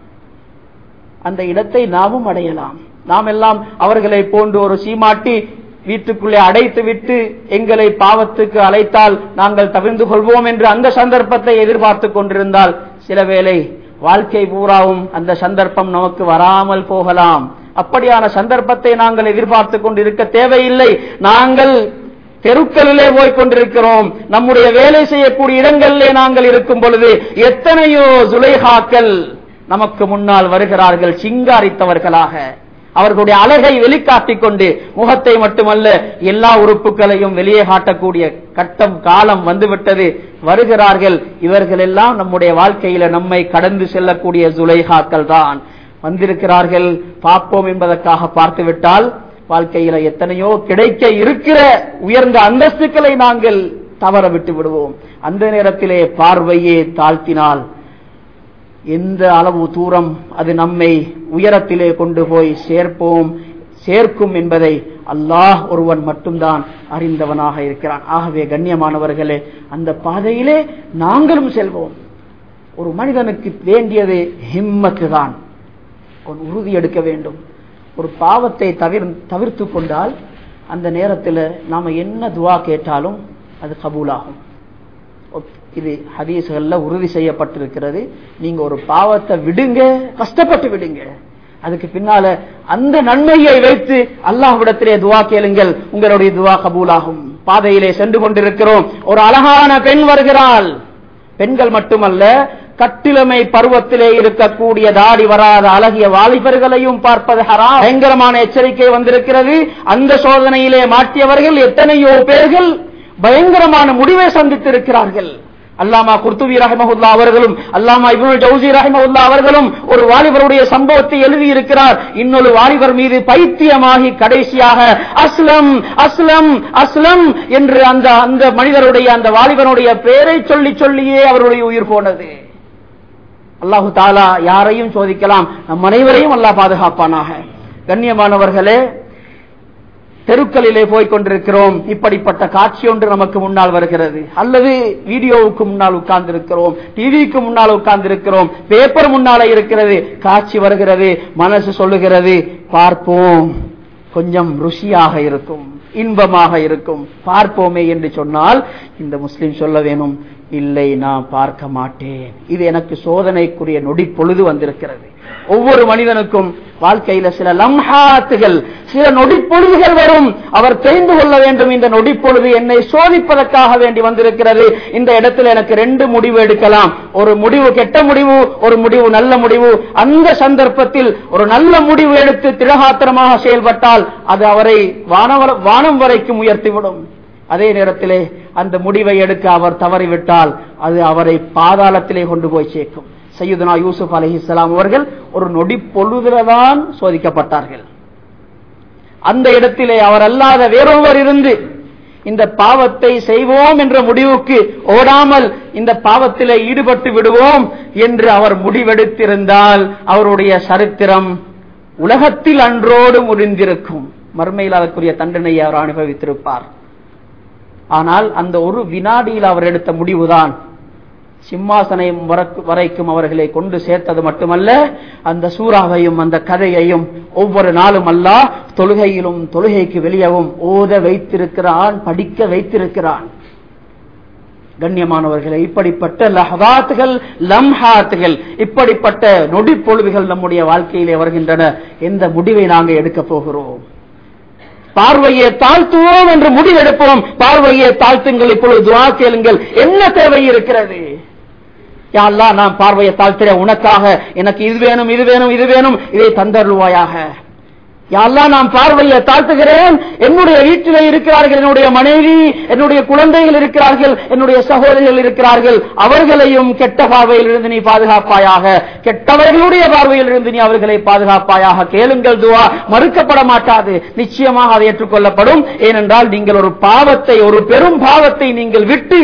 அந்த இடத்தை நாமும் அடையலாம் நாம் எல்லாம் அவர்களை போன்று ஒரு சீமாட்டி வீட்டுக்குள்ளே அடைத்து விட்டு எங்களை பாவத்துக்கு அழைத்தால் நாங்கள் தவிர்ந்து கொள்வோம் என்று அந்த சந்தர்ப்பத்தை எதிர்பார்த்து கொண்டிருந்தால் சில வேளை வாழ்க்கை பூராவும் அந்த சந்தர்ப்பம் நமக்கு வராமல் போகலாம் அப்படியான சந்தர்ப்பத்தை நாங்கள் எதிர்பார்த்து கொண்டிருக்க தேவையில்லை நாங்கள் தெருக்களிலே போய் கொண்டிருக்கிறோம் நம்முடைய வேலை செய்யக்கூடிய இடங்களிலே நாங்கள் இருக்கும் பொழுது எத்தனையோ சுலைஹாக்கள் நமக்கு முன்னால் வருகிறார்கள் சிங்காரித்தவர்களாக அவர்களுடைய அழகை வெளிக்காட்டிக் கொண்டு முகத்தை மட்டுமல்ல எல்லா உறுப்புகளையும் வெளியே காட்டக்கூடிய கட்டம் காலம் வந்துவிட்டது வருகிறார்கள் இவர்கள் எல்லாம் நம்முடைய வாழ்க்கையில நம்மை கடந்து செல்லக்கூடிய சுலைஹாக்கள் தான் வந்திருக்கிறார்கள் பார்ப்போம் என்பதற்காக பார்த்துவிட்டால் வாழ்க்கையில எத்தனையோ கிடைக்க இருக்கிற உயர்ந்த அந்தஸ்துக்களை நாங்கள் தவற விட்டு விடுவோம் அந்த நேரத்திலே பார்வையே தாழ்த்தினால் எந்த அளவு தூரம் அது நம்மை உயரத்திலே கொண்டு போய் சேர்ப்போம் சேர்க்கும் என்பதை அல்லாஹ் ஒருவன் மட்டும்தான் அறிந்தவனாக இருக்கிறான் ஆகவே கண்ணியமானவர்களே அந்த பாதையிலே நாங்களும் செல்வோம் ஒரு மனிதனுக்கு வேண்டியது ஹிம்மத்து தான் உறுதி எடுக்க வேண்டும் ஒரு பாவத்தை தவிர தவிர்த்து கொண்டால் அந்த நேரத்தில் நாம என்ன துவா கேட்டாலும் அது கபூலாகும் இது ஹதீஸ்கள்ல உறுதி செய்யப்பட்டிருக்கிறது நீங்க ஒரு பாவத்தை விடுங்க கஷ்டப்பட்டு விடுங்க அதுக்கு பின்னால அந்த நன்மையை வைத்து அல்லாஹ்விடத்திலே துவா கேளுங்கள் உங்களுடைய துவா கபூலாகும் பாதையிலே சென்று கொண்டிருக்கிறோம் ஒரு அழகான பெண் வருகிறாள் பெண்கள் மட்டுமல்ல கட்டிலமை பருவத்திலே இருக்கக்கூடிய தாடி வராத அழகிய வாலிபர்களையும் பார்ப்பது ஹரா பயங்கரமான எச்சரிக்கை வந்திருக்கிறது அந்த சோதனையிலே மாட்டியவர்கள் எத்தனையோ பேர்கள் பயங்கரமான முடிவை சந்தித்திருக்கிறார்கள் அல்லாமா குர்துவி ரஹமஹுல்லா அவர்களும் அல்லாமா இப்னுல் ஜவுசி ரஹமஹுல்லா அவர்களும் ஒரு வாலிபருடைய சம்பவத்தை எழுதியிருக்கிறார் இன்னொரு வாலிபர் மீது பைத்தியமாகி கடைசியாக அஸ்லம் அஸ்லம் அஸ்லம் என்று அந்த அந்த மனிதருடைய அந்த வாலிபனுடைய பெயரை சொல்லி சொல்லியே அவருடைய உயிர் போனது அல்லாஹு தாலா யாரையும் சோதிக்கலாம் நம் அனைவரையும் அல்லாஹ் பாதுகாப்பானாக கண்ணியமானவர்களே தெருக்களிலே போய் கொண்டிருக்கிறோம் இப்படிப்பட்ட காட்சி ஒன்று நமக்கு முன்னால் வருகிறது அல்லது வீடியோவுக்கு முன்னால் உட்கார்ந்து இருக்கிறோம் டிவிக்கு முன்னால் உட்கார்ந்து இருக்கிறோம் பேப்பர் முன்னால இருக்கிறது காட்சி வருகிறது மனசு சொல்லுகிறது பார்ப்போம் கொஞ்சம் ருசியாக இருக்கும் இன்பமாக இருக்கும் பார்ப்போமே என்று சொன்னால் இந்த முஸ்லிம் சொல்ல வேணும் இல்லை நான் பார்க்க மாட்டேன் இது எனக்கு சோதனைக்குரிய நொடி பொழுது வந்திருக்கிறது ஒவ்வொரு மனிதனுக்கும் வாழ்க்கையில சில லம்ஹாத்துகள் சில நொடிப்பொழுதுகள் வரும் அவர் தெரிந்து கொள்ள வேண்டும் இந்த நொடிப்பொழுது என்னை சோதிப்பதற்காக வேண்டி வந்திருக்கிறது இந்த இடத்துல எனக்கு ரெண்டு முடிவு எடுக்கலாம் ஒரு முடிவு கெட்ட முடிவு ஒரு முடிவு நல்ல முடிவு அந்த சந்தர்ப்பத்தில் ஒரு நல்ல முடிவு எடுத்து திரகாத்திரமாக செயல்பட்டால் அது அவரை வானவர வானம் வரைக்கும் உயர்த்திவிடும் அதே நேரத்திலே அந்த முடிவை எடுக்க அவர் தவறிவிட்டால் அது அவரை பாதாளத்திலே கொண்டு போய் சேர்க்கும் சையுதனா யூசுப் அலஹிஸ்லாம் அவர்கள் ஒரு நொடி பொழுதுலதான் சோதிக்கப்பட்டார்கள் அந்த இடத்திலே அவர் அல்லாத வேறொருவர் இருந்து இந்த பாவத்தை செய்வோம் என்ற முடிவுக்கு ஓடாமல் இந்த பாவத்திலே ஈடுபட்டு விடுவோம் என்று அவர் முடிவெடுத்திருந்தால் அவருடைய சரித்திரம் உலகத்தில் அன்றோடு முடிந்திருக்கும் மர்மையில் அதற்குரிய தண்டனையை அவர் அனுபவித்திருப்பார் ஆனால் அந்த ஒரு வினாடியில் அவர் எடுத்த முடிவுதான் சிம்மாசனம் வரக்கு- வரைக்கும் அவர்களை கொண்டு சேர்த்தது மட்டுமல்ல அந்த சூறாவையும் அந்த கதையையும் ஒவ்வொரு நாளும் அல்லாஹ் தொழுகையிலும் தொழுகைக்கு வெளியவும் ஓத வைத்திருக்கிறான் படிக்க வைத்திருக்கிறான் கண்ணியமானவர்களே இப்படிப்பட்ட லஹவாத்துகள் லம்ஹாத்துகள் இப்படிப்பட்ட நொடி பொழுதுகள் நம்முடைய வாழ்க்கையிலே வருகின்றன எந்த முடிவை நாங்கள் எடுக்கப் போகிறோம் பார்வையை தாழ்த்துவோம் என்று முடிவெடுப்போம் பார்வையை தாழ்த்துங்கள் இப்பொழுது துவா கேளுங்கள் என்ன தேவை இருக்கிறது யா அல்லாஹ் நான் பார்வையை தாழ்த்துறேன் உனக்காக எனக்கு இது வேணும் இது வேணும் இது வேணும் இதை தந்தருவாயாக யா அல்லாஹ் நான் பார்வையை தாழ்த்துகிறேன் என்னுடைய வீட்டிலே இருக்கிறார்கள் என்னுடைய மனைவி என்னுடைய குழந்தைகள் இருக்கிறார்கள் என்னுடைய சகோதரிகள் இருக்கிறார்கள் அவர்களையும் கெட்ட பார்வையில் இருந்து நீ பாதுகாப்பாயாக கெட்டவர்களுடைய பார்வையில் இருந்து நீ அவர்களை பாதுகாப்பாயாக கேளுங்கள் துவா மறுக்கப்பட மாட்டாது நிச்சயமாக அது ஏற்றுக்கொள்ளப்படும் ஏனென்றால் நீங்கள் ஒரு பாவத்தை ஒரு பெரும் பாவத்தை நீங்கள் விட்டு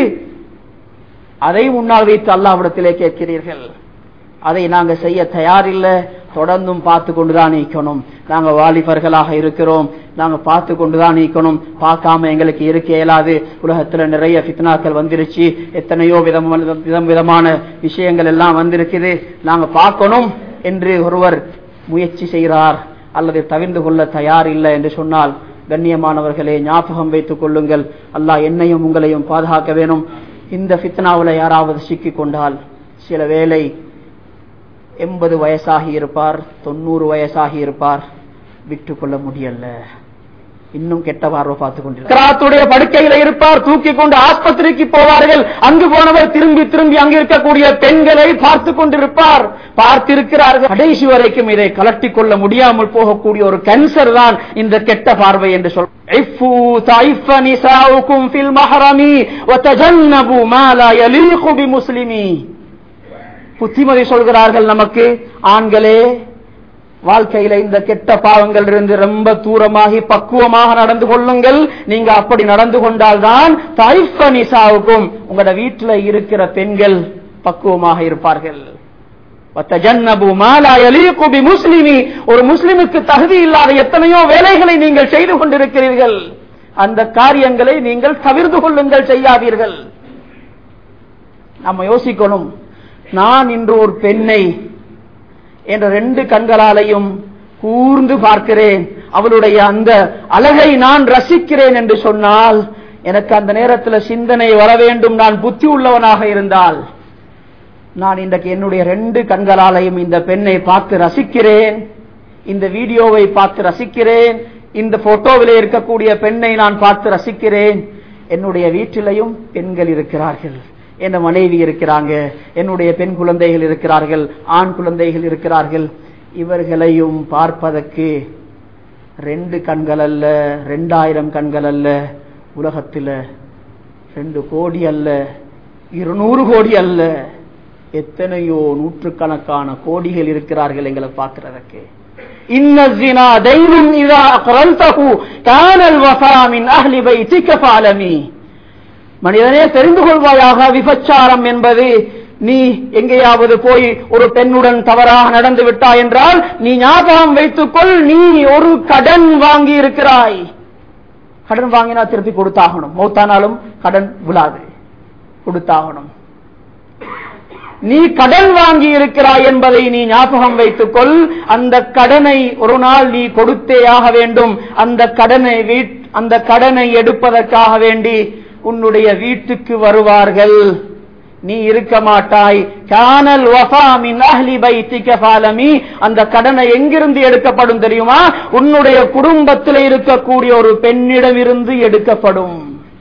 அதை முன்னால் வைத்து அல்லாவிடத்திலே கேட்கிறீர்கள் அதை நாங்க செய்ய தயாரில்லை தொடர்ந்தும் பார்த்து கொண்டுதான் நீக்கணும் நாங்க வாலிபர்களாக இருக்கிறோம் நாங்க பார்த்து கொண்டுதான் நீக்கணும் பார்க்காம எங்களுக்கு இருக்க இயலாது உலகத்துல நிறைய ஃபித்னாக்கள் வந்துருச்சு எத்தனையோ விதம் விதம் விதமான விஷயங்கள் எல்லாம் வந்திருக்குது நாங்க பார்க்கணும் என்று ஒருவர் முயற்சி செய்கிறார் அல்லது தவிர்ந்து கொள்ள தயார் இல்லை என்று சொன்னால் கண்ணியமானவர்களே ஞாபகம் வைத்துக் கொள்ளுங்கள் அல்லாஹ் என்னையும் உங்களையும் பாதுகாக்க வேணும் இந்த ஃபித்னாவுல யாராவது சிக்கிக் கொண்டால் சில வேளை எண்பது வயசாகி இருப்பார் தொண்ணூறு வயசாகி இருப்பார் விட்டுக்கொள்ள முடியல இன்னும் கெட்ட பார்வை பார்த்து கொண்டிருக்கிறாத்துடைய படுக்கையில இருப்பார் தூக்கி கொண்டு ஆஸ்பத்திரிக்கு போவார்கள் அங்கு போனவர் திரும்பி திரும்பி அங்கு இருக்கக்கூடிய பெண்களை பார்த்து கொண்டிருப்பார் பார்த்திருக்கிறார்கள் கடைசி வரைக்கும் இதை கலட்டி கொள்ள முடியாமல் போகக்கூடிய ஒரு கேன்சர் தான் இந்த கெட்ட பார்வை என்று சொல் عفوا تعف نساؤكم في المحرم وتجنبوا ما لا يليق بمسلمين புத்திமதி சொல்கிறார்கள் நமக்கு ஆண்களே வாழ்க்கையில இந்த கெட்ட பாவங்கள் இருந்து ரொம்ப தூரமாகி பக்குவமாக நடந்து கொள்ளுங்கள் நீங்க அப்படி நடந்து கொண்டால்தான் தாய்ஃப நிசாவுக்கும் உங்களோட வீட்டுல இருக்கிற பெண்கள் பக்குவமாக இருப்பார்கள் வத்தஜன்னபு மா லா யலீகு பிமுஸ்லிமி. ஒரு முஸ்லிமுக்கு தகுதி இல்லாத எத்தனையோ வேலைகளை நீங்கள் செய்து கொண்டிருக்கிறீர்கள் அந்த காரியங்களை நீங்கள் தவிர்த்து கொள்ளுங்கள் செய்யாதீர்கள் நம்ம யோசிக்கணும் நான் இன்று ஒரு பெண்ணை என்ற ரெண்டு கண்களாலையும் கூர்ந்து பார்க்கிறேன் அவளுடைய அந்த அழகை நான் ரசிக்கிறேன் என்று சொன்னால் எனக்கு அந்த நேரத்தில் சிந்தனை வர வேண்டும் நான் புத்தி உள்ளவனாக இருந்தால் நான் இன்றைக்கு என்னுடைய ரெண்டு கண்களாலையும் இந்த பெண்ணை பார்த்து ரசிக்கிறேன் இந்த வீடியோவை பார்த்து ரசிக்கிறேன் இந்த போட்டோவிலே இருக்கக்கூடிய பெண்ணை நான் பார்த்து ரசிக்கிறேன் என்னுடைய வீட்டிலையும் பெண்கள் இருக்கிறார்கள் என் மனைவி இருக்கிறாங்க என்னுடைய பெண் குழந்தைகள் இருக்கிறார்கள் ஆண் குழந்தைகள் இருக்கிறார்கள் இவர்களையும் பார்ப்பதற்கு ரெண்டு கண்கள் அல்ல ரெண்டாயிரம் கண்கள் அல்ல உலகத்தில் ரெண்டு கோடி அல்ல இருநூறு கோடி அல்ல எத்தனையோ நூற்றுக்கணக்கான கோடிகள் இருக்கிறார்கள் எங்களை பார்க்கிறதற்கு இன்ன الزنا دين إذا أقرنته كان الوفاء من أهل بيتك فاعلمي மனிதனே தெரிந்து கொள்வாயாக விபச்சாரம் என்பது நீ எங்கேயாவது போய் ஒரு பெண்ணுடன் தவறாக நடந்து விட்டாய் என்றால் நீ ஞாபகம் வைத்துக்கொள் நீ ஒரு கடன் வாங்கி இருக்கிறாய் கடன் வாங்கினா திருப்பி கொடுத்தாகணும் மௌத்தானாலும் கடன் விழாது கொடுத்தாகணும் நீ கடன் வாங்கி இருக்கிறாய் என்பதை நீ ஞாபகம் வைத்துக்கொள் அந்த கடனை ஒரு நாள் நீ கொடுத்தே ஆக வேண்டும் அந்த கடனை வீட் அந்த கடனை எடுப்பதற்காக வேண்டி உன்னுடைய வீட்டுக்கு வருவார்கள் நீ இருக்க மாட்டாய் கானல் வஃபா மின் அஹ்லி பைத்திக ஃபாலமி அந்த கடனை எங்கிருந்து எடுக்கப்படும் தெரியுமா உன்னுடைய குடும்பத்தில் இருக்கக்கூடிய ஒரு பெண்ணிடமிருந்து எடுக்கப்படும்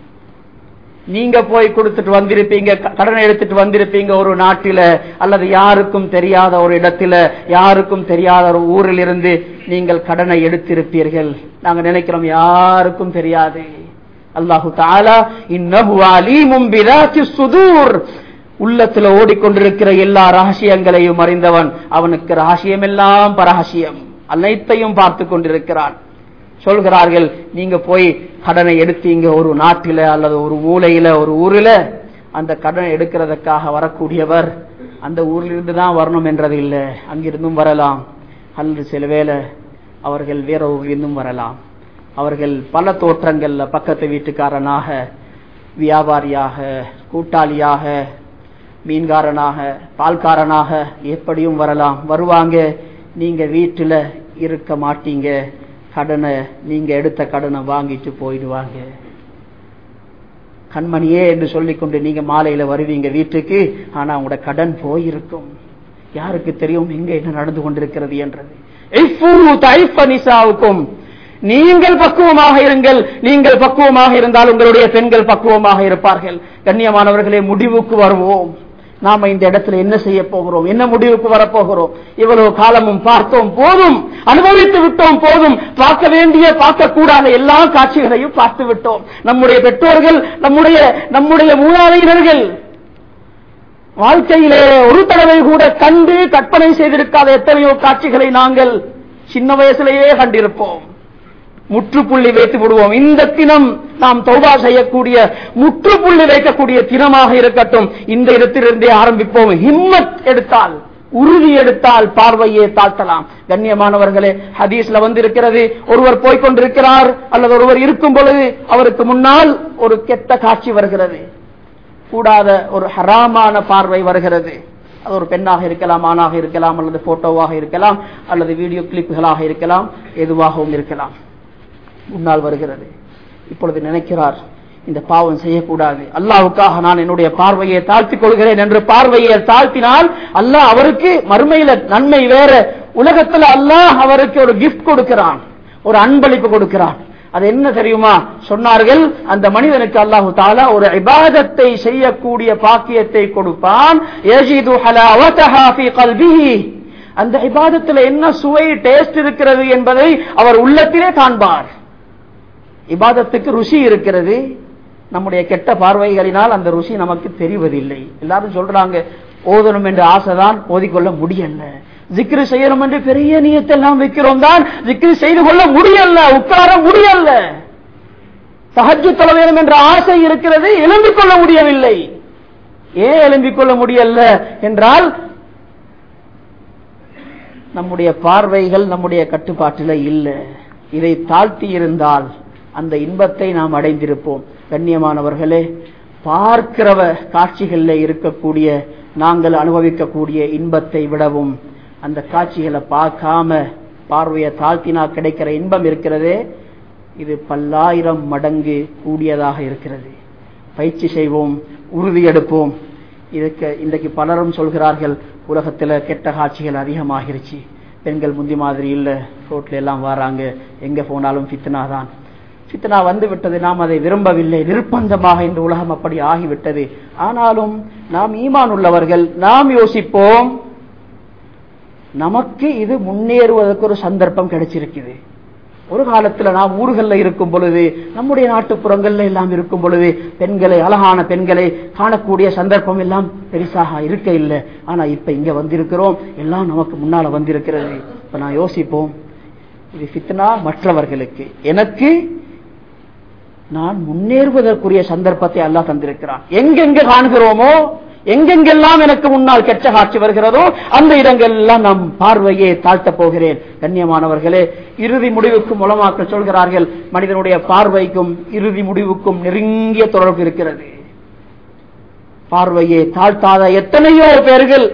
நீங்க போய் கொடுத்துட்டு வந்திருப்பீங்க க- கடனை எடுத்துட்டு வந்திருப்பீங்க ஒரு நாட்டில அல்லது யாருக்கும் தெரியாத ஒரு இடத்துல யாருக்கும் தெரியாத ஒரு ஊரில் இருந்து நீங்கள் கடனை எடுத்திருப்பீர்கள் நாங்க நினைக்கிறோம் யாருக்கும் தெரியாது அல்லாஹு தாலா இன்னஹு அலீமும் பிதாத்தி சுதூர் உள்ளத்துல ஓடிக்கொண்டிருக்கிற எல்லா ரகசியங்களையும் அறிந்தவன் அவனுக்கு ரகசியம் எல்லாம் பரகசியம் அனைத்தையும் பார்த்து கொண்டிருக்கிறான் சொல்கிறார்கள் நீங்க போய் கடனை எடுத்தீங்க ஒரு நாட்டில அல்லது ஒரு மூலையில ஒரு ஊரில அந்த கடனை எடுக்கிறதுக்காக வரக்கூடியவர் அந்த ஊரிலிருந்து தான் வரணும் என்றது இல்லை அங்கிருந்தும் வரலாம் அல்லது சில வேளை அவர்கள் வேற இருந்தும் வரலாம் அவர்கள் பல தோற்றங்கள்ல பக்கத்து வீட்டுக்காரனாக வியாபாரியாக கூட்டாளியாக மீன்காரனாக பால்காரனாக எப்படியும் வரலாம் வருவாங்க நீங்க வீட்டுல இருக்க மாட்டீங்க கடனை நீங்க எடுத்த கடனை வாங்கிட்டு போயிடுவாங்க கண்மணியே என்று சொல்லிக்கொண்டு நீங்க மாலையில வருவீங்க வீட்டுக்கு ஆனா உங்களோட கடன் போயிருக்கும் யாருக்கு தெரியும் எங்க என்ன நடந்து கொண்டிருக்கிறது என்றது நிசாவுக்கும் நீங்கள் பக்குவமாக இருங்கள் நீங்கள் பக்குவமாக இருந்தால் உங்களுடைய பெண்கள் பக்குவமாக இருப்பார்கள் கண்ணியமானவர்களே முடிவுக்கு வருவோம் நாம இந்த இடத்துல என்ன செய்ய போகிறோம் என்ன முடிவுக்கு வரப்போகிறோம் இவ்வளவு காலமும் பார்த்தோம் போதும் அனுபவித்து விட்டோம் போதும் பார்க்க வேண்டிய பார்க்க கூடாத எல்லா காட்சிகளையும் பார்த்து விட்டோம் நம்முடைய பெற்றோர்கள் நம்முடைய நம்முடைய மூதாதையினர்கள் வாழ்க்கையிலே ஒரு தடவை கூட கண்டு கற்பனை செய்திருக்காத எத்தனையோ காட்சிகளை நாங்கள் சின்ன வயசுலேயே கண்டிருப்போம் முற்றுப்புள்ளி வைத்து விடுவோம் இந்த தினம் நாம் தௌபா செய்யக்கூடிய முற்றுப்புள்ளி வைக்கக்கூடிய தினமாக இருக்கட்டும் இந்த இடத்திலிருந்தே ஆரம்பிப்போம் ஹிம்மத் எடுத்தால் உறுதி எடுத்தால் பார்வையே தாழ்த்தலாம் கண்ணியமானவர்களே ஹதீஸ்ல வந்து இருக்கிறது ஒருவர் போய்கொண்டிருக்கிறார் அல்லது ஒருவர் இருக்கும் பொழுது அவருக்கு முன்னால் ஒரு கெட்ட காட்சி வருகிறது கூடாத ஒரு ஹராமான பார்வை வருகிறது அது ஒரு பெண்ணாக இருக்கலாம் ஆணாக இருக்கலாம் அல்லது போட்டோவாக இருக்கலாம் அல்லது வீடியோ கிளிப்புகளாக இருக்கலாம் எதுவாகவும் இருக்கலாம் முன்னால் வருகிறது இப்பொழுது நினைக்கிறார் இந்த பாவம் செய்யக்கூடாது அல்லாவுக்காக நான் என்னுடைய பார்வையை தாழ்த்திக் கொள்கிறேன் என்று பார்வையை தாழ்த்தினால் அல்லாஹ் அவருக்கு மறுமையில நன்மை வேற உலகத்துல அல்லாஹ் அவருக்கு ஒரு கிஃப்ட் கொடுக்கிறான் ஒரு அன்பளிப்பு கொடுக்கிறான் அது என்ன தெரியுமா சொன்னார்கள் அந்த மனிதனுக்கு அல்லாஹு தாலா ஒரு இபாதத்தை செய்யக்கூடிய பாக்கியத்தை கொடுப்பான் அந்த இபாதத்தில் என்ன சுவை டேஸ்ட் இருக்கிறது என்பதை அவர் உள்ளத்திலே காண்பார் இபாதத்துக்கு ருசி இருக்கிறது நம்முடைய கெட்ட பார்வைகளினால் அந்த ருசி நமக்கு தெரிவதில்லை எல்லாரும் சொல்றாங்க ஓதணும் என்ற ஆசைதான் ஓதிக்கொள்ள முடியல ஜிக்ரு செய்யணும் என்று பெரிய நீயத்தெல்லாம் வைக்கிறோம் தான் ஜிக்ரு செய்து கொள்ள முடியல உட்கார முடியல சஹஜு தொழ வேணும் என்ற ஆசை இருக்கிறது எழும்பிக் கொள்ள முடியவில்லை ஏன் எழும்பிக் கொள்ள முடியல என்றால் நம்முடைய பார்வைகள் நம்முடைய கட்டுப்பாட்டில் இல்லை இதை தாழ்த்தி இருந்தால் அந்த இன்பத்தை நாம் அடைந்திருப்போம் கண்ணியமானவர்களே பார்க்கிறவ காட்சிகளில் இருக்கக்கூடிய நாங்கள் அனுபவிக்கக்கூடிய இன்பத்தை விடவும் அந்த காட்சிகளை பார்க்காம பார்வையை தாழ்த்தினா கிடைக்கிற இன்பம் இருக்கிறதே இது பல்லாயிரம் மடங்கு கூடியதாக இருக்கிறது பயிற்சி செய்வோம் உறுதி எடுப்போம் இதுக்கு இன்றைக்கு பலரும் சொல்கிறார்கள் உலகத்துல கெட்ட காட்சிகள் அதிகமாகிருச்சு பெண்கள் முந்தி மாதிரி இல்ல ரோட்ல எல்லாம் வராங்க எங்க போனாலும் ஃபித்னா தான் ஃபித்னா வந்து விட்டது நாம் அதை விரும்பவில்லை நிர்பந்தமாக இந்த உலகம் அப்படி ஆகிவிட்டது ஆனாலும் நாம் ஈமான் உள்ளவர்கள் நாம் யோசிப்போம் நமக்கு இது முன்னேறுவதற்கு ஒரு சந்தர்ப்பம் கிடைச்சிருக்குது ஒரு காலத்துல நாம் ஊர்கள்ல இருக்கும் பொழுது நம்முடைய நாட்டுப்புறங்கள்ல எல்லாம் இருக்கும் பொழுது பெண்களை அழகான பெண்களை காணக்கூடிய சந்தர்ப்பம் எல்லாம் பெருசாக இருக்க இல்லை ஆனா இப்ப இங்க வந்திருக்கிறோம் எல்லாம் நமக்கு முன்னால வந்திருக்கிறது இப்ப நான் யோசிப்போம் இது ஃபித்னா மற்றவர்களுக்கு எனக்கு நான் முன்னேறுவதற்குரிய சந்தர்ப்பத்தை அல்லாஹ் தந்திருக்கிறான் எங்கெங்க காண்கிறோமோ எங்கெங்கெல்லாம் எனக்கு முன்னால் கெட்ட காட்சி வருகிறதோ அந்த இடங்கள் எல்லாம் நம் பார்வையே தாழ்த்தப் போகிறேன் கண்ணியமானவர்களே இறுதி முடிவுக்கும் உலமாக்கள் சொல்கிறார்கள் மனிதனுடைய பார்வைக்கும் இறுதி முடிவுக்கும் நெருங்கிய தொடர்பு இருக்கிறது பார்வையை தாழ்த்தாத எத்தனையோ பேர்கள்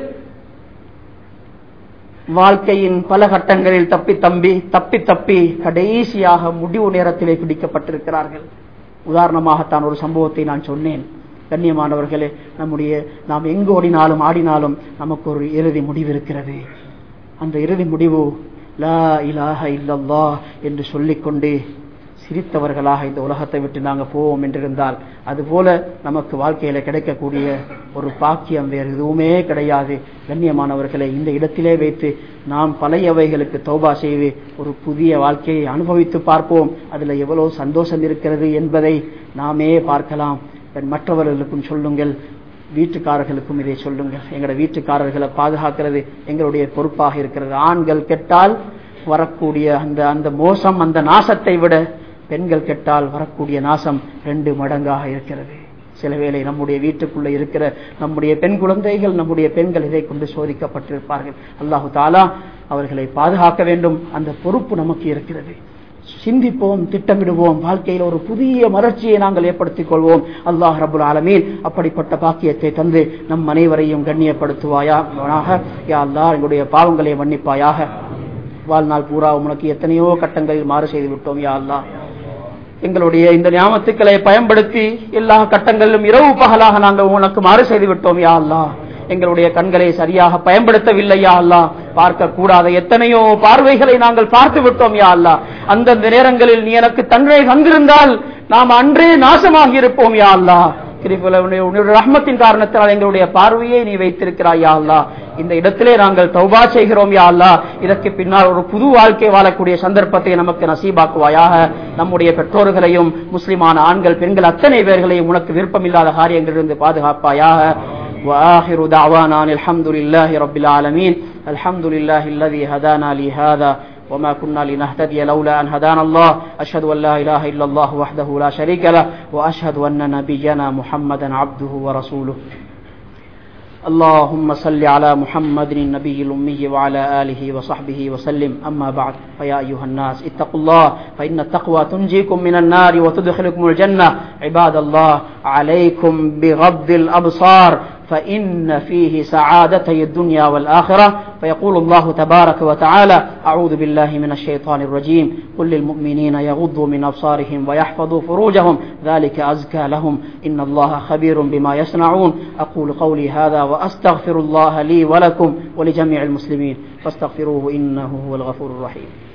வாழ்க்கையின் பல கட்டங்களில் தப்பி தம்பி தப்பி தப்பி கடைசியாக முடிவு நேரத்திலே பிடிக்கப்பட்டிருக்கிறார்கள் உதாரணமாகத்தான் ஒரு சம்பவத்தை நான் சொன்னேன் கண்ணியமானவர்களே நம்முடைய நாம் எங்கு ஓடினாலும் ஆடினாலும் நமக்கு ஒரு இறுதி முடிவு இருக்கிறது அந்த இறுதி முடிவு லா இலாஹ இல்லல்லா என்று சொல்லிக்கொண்டு சிரித்தவர்களாக இந்த உலகத்தை விட்டு நாங்கள் போவோம் என்றிருந்தால் அதுபோல நமக்கு வாழ்க்கையில கிடைக்கக்கூடிய ஒரு பாக்கியம் வேறு எதுவுமே கிடையாது கண்ணியமானவர்களை இந்த இடத்திலே வைத்து நாம் பழையவைகளுக்கு தௌபா செய்து ஒரு புதிய வாழ்க்கையை அனுபவித்து பார்ப்போம் அதுல எவ்வளவு சந்தோஷம் இருக்கிறது என்பதை நாமே பார்க்கலாம் மற்றவர்களுக்கும் சொல்லுங்கள் வீட்டுக்காரர்களுக்கும் இதை சொல்லுங்கள் எங்களோட வீட்டுக்காரர்களை பாதுகாக்கிறது எங்களுடைய பொறுப்பாக இருக்கிறது ஆண்கள் கெட்டால் வரக்கூடிய அந்த அந்த மோசம் அந்த நாசத்தை விட பெண்கள் கெட்டால் வரக்கூடிய நாசம் ரெண்டு மடங்காக இருக்கிறது சில வேளை நம்முடைய வீட்டுக்குள்ள இருக்கிற நம்முடைய பெண் குழந்தைகள் நம்முடைய பெண்கள் இதை கொண்டு சோதிக்கப்பட்டிருப்பார்கள் அல்லாஹு தாலா அவர்களை பாதுகாக்க வேண்டும் அந்த பொறுப்பு நமக்கு இருக்கிறது சிந்திப்போம் திட்டமிடுவோம் வாழ்க்கையில் ஒரு புதிய மலர்ச்சியை நாங்கள் ஏற்படுத்திக் கொள்வோம் அல்லாஹ் ரபுல் ஆலமீன் அப்படிப்பட்ட பாக்கியத்தை தந்து நம் அனைவரையும் கண்ணியப்படுத்துவாயாக யா அல்லாஹ் எங்களுடைய பாவங்களை மன்னிப்பாயாக வாழ்நாள் பூரா உனக்கு எத்தனையோ கட்டங்களில் மாறு செய்து விட்டோம் யா அல்லாஹ் எங்களுடைய இந்த ஞாபகத்துக்களை பயன்படுத்தி எல்லா கட்டங்களிலும் இரவு பகலாக நாங்கள் உனக்கு மாறு செய்து விட்டோம் யா அல்லாஹ் எங்களுடைய கண்களை சரியாக பயன்படுத்தவில்லையா அல்லா பார்க்க கூடாத எத்தனையோ பார்வைகளை நாங்கள் பார்த்து விட்டோம் யா அல்லா அந்தந்த நேரங்களில் நீ எனக்கு தன்னை தந்திருந்தால் நாம் அன்றே நாசமாகி இருப்போம் யா அல்லா உன்னுடைய ரஹ்மத்தின் காரணத்தினால் எங்களுடைய பார்வையை நீ வைத்திருக்கிறாய் யா அல்லா இந்த இடத்திலே நாங்கள் தௌபா செய்கிறோம் யா அல்லா இதற்கு பின்னால் ஒரு புது வாழ்க்கை வாழக்கூடிய சந்தர்ப்பத்தை நமக்கு நசீபாக்குவாயாக நம்முடைய பெற்றோர்களையும் முஸ்லிமான ஆண்கள் பெண்கள் அத்தனை பேர்களையும் உனக்கு விருப்பமில்லாத காரியங்களிலிருந்து பாதுகாப்பாயாக وآخر دعوانا أن الحمد لله رب العالمين الحمد لله الذي هدانا لهذا وما كنا لنهتدي لولا أن هدانا الله أشهد أن لا إله إلا الله وحده لا شريك له وأشهد أن نبينا محمدا عبده ورسوله اللهم صل على محمد النبي الأمي وعلى آله وصحبه وسلم أما بعد فيا أيها الناس اتقوا الله فإن التقوى تنجيكم من النار وتدخلكم الجنة عباد الله عليكم بغض الأبصار فإن فيه سعادتي الدنيا والآخرة فيقول الله تبارك وتعالى أعوذ بالله من الشيطان الرجيم قل للمؤمنين يغضوا من أبصارهم ويحفظوا فروجهم ذلك أزكى لهم إن الله خبير بما يصنعون أقول قولي هذا وأستغفر الله لي ولكم ولجميع المسلمين فاستغفروه إنه هو الغفور الرحيم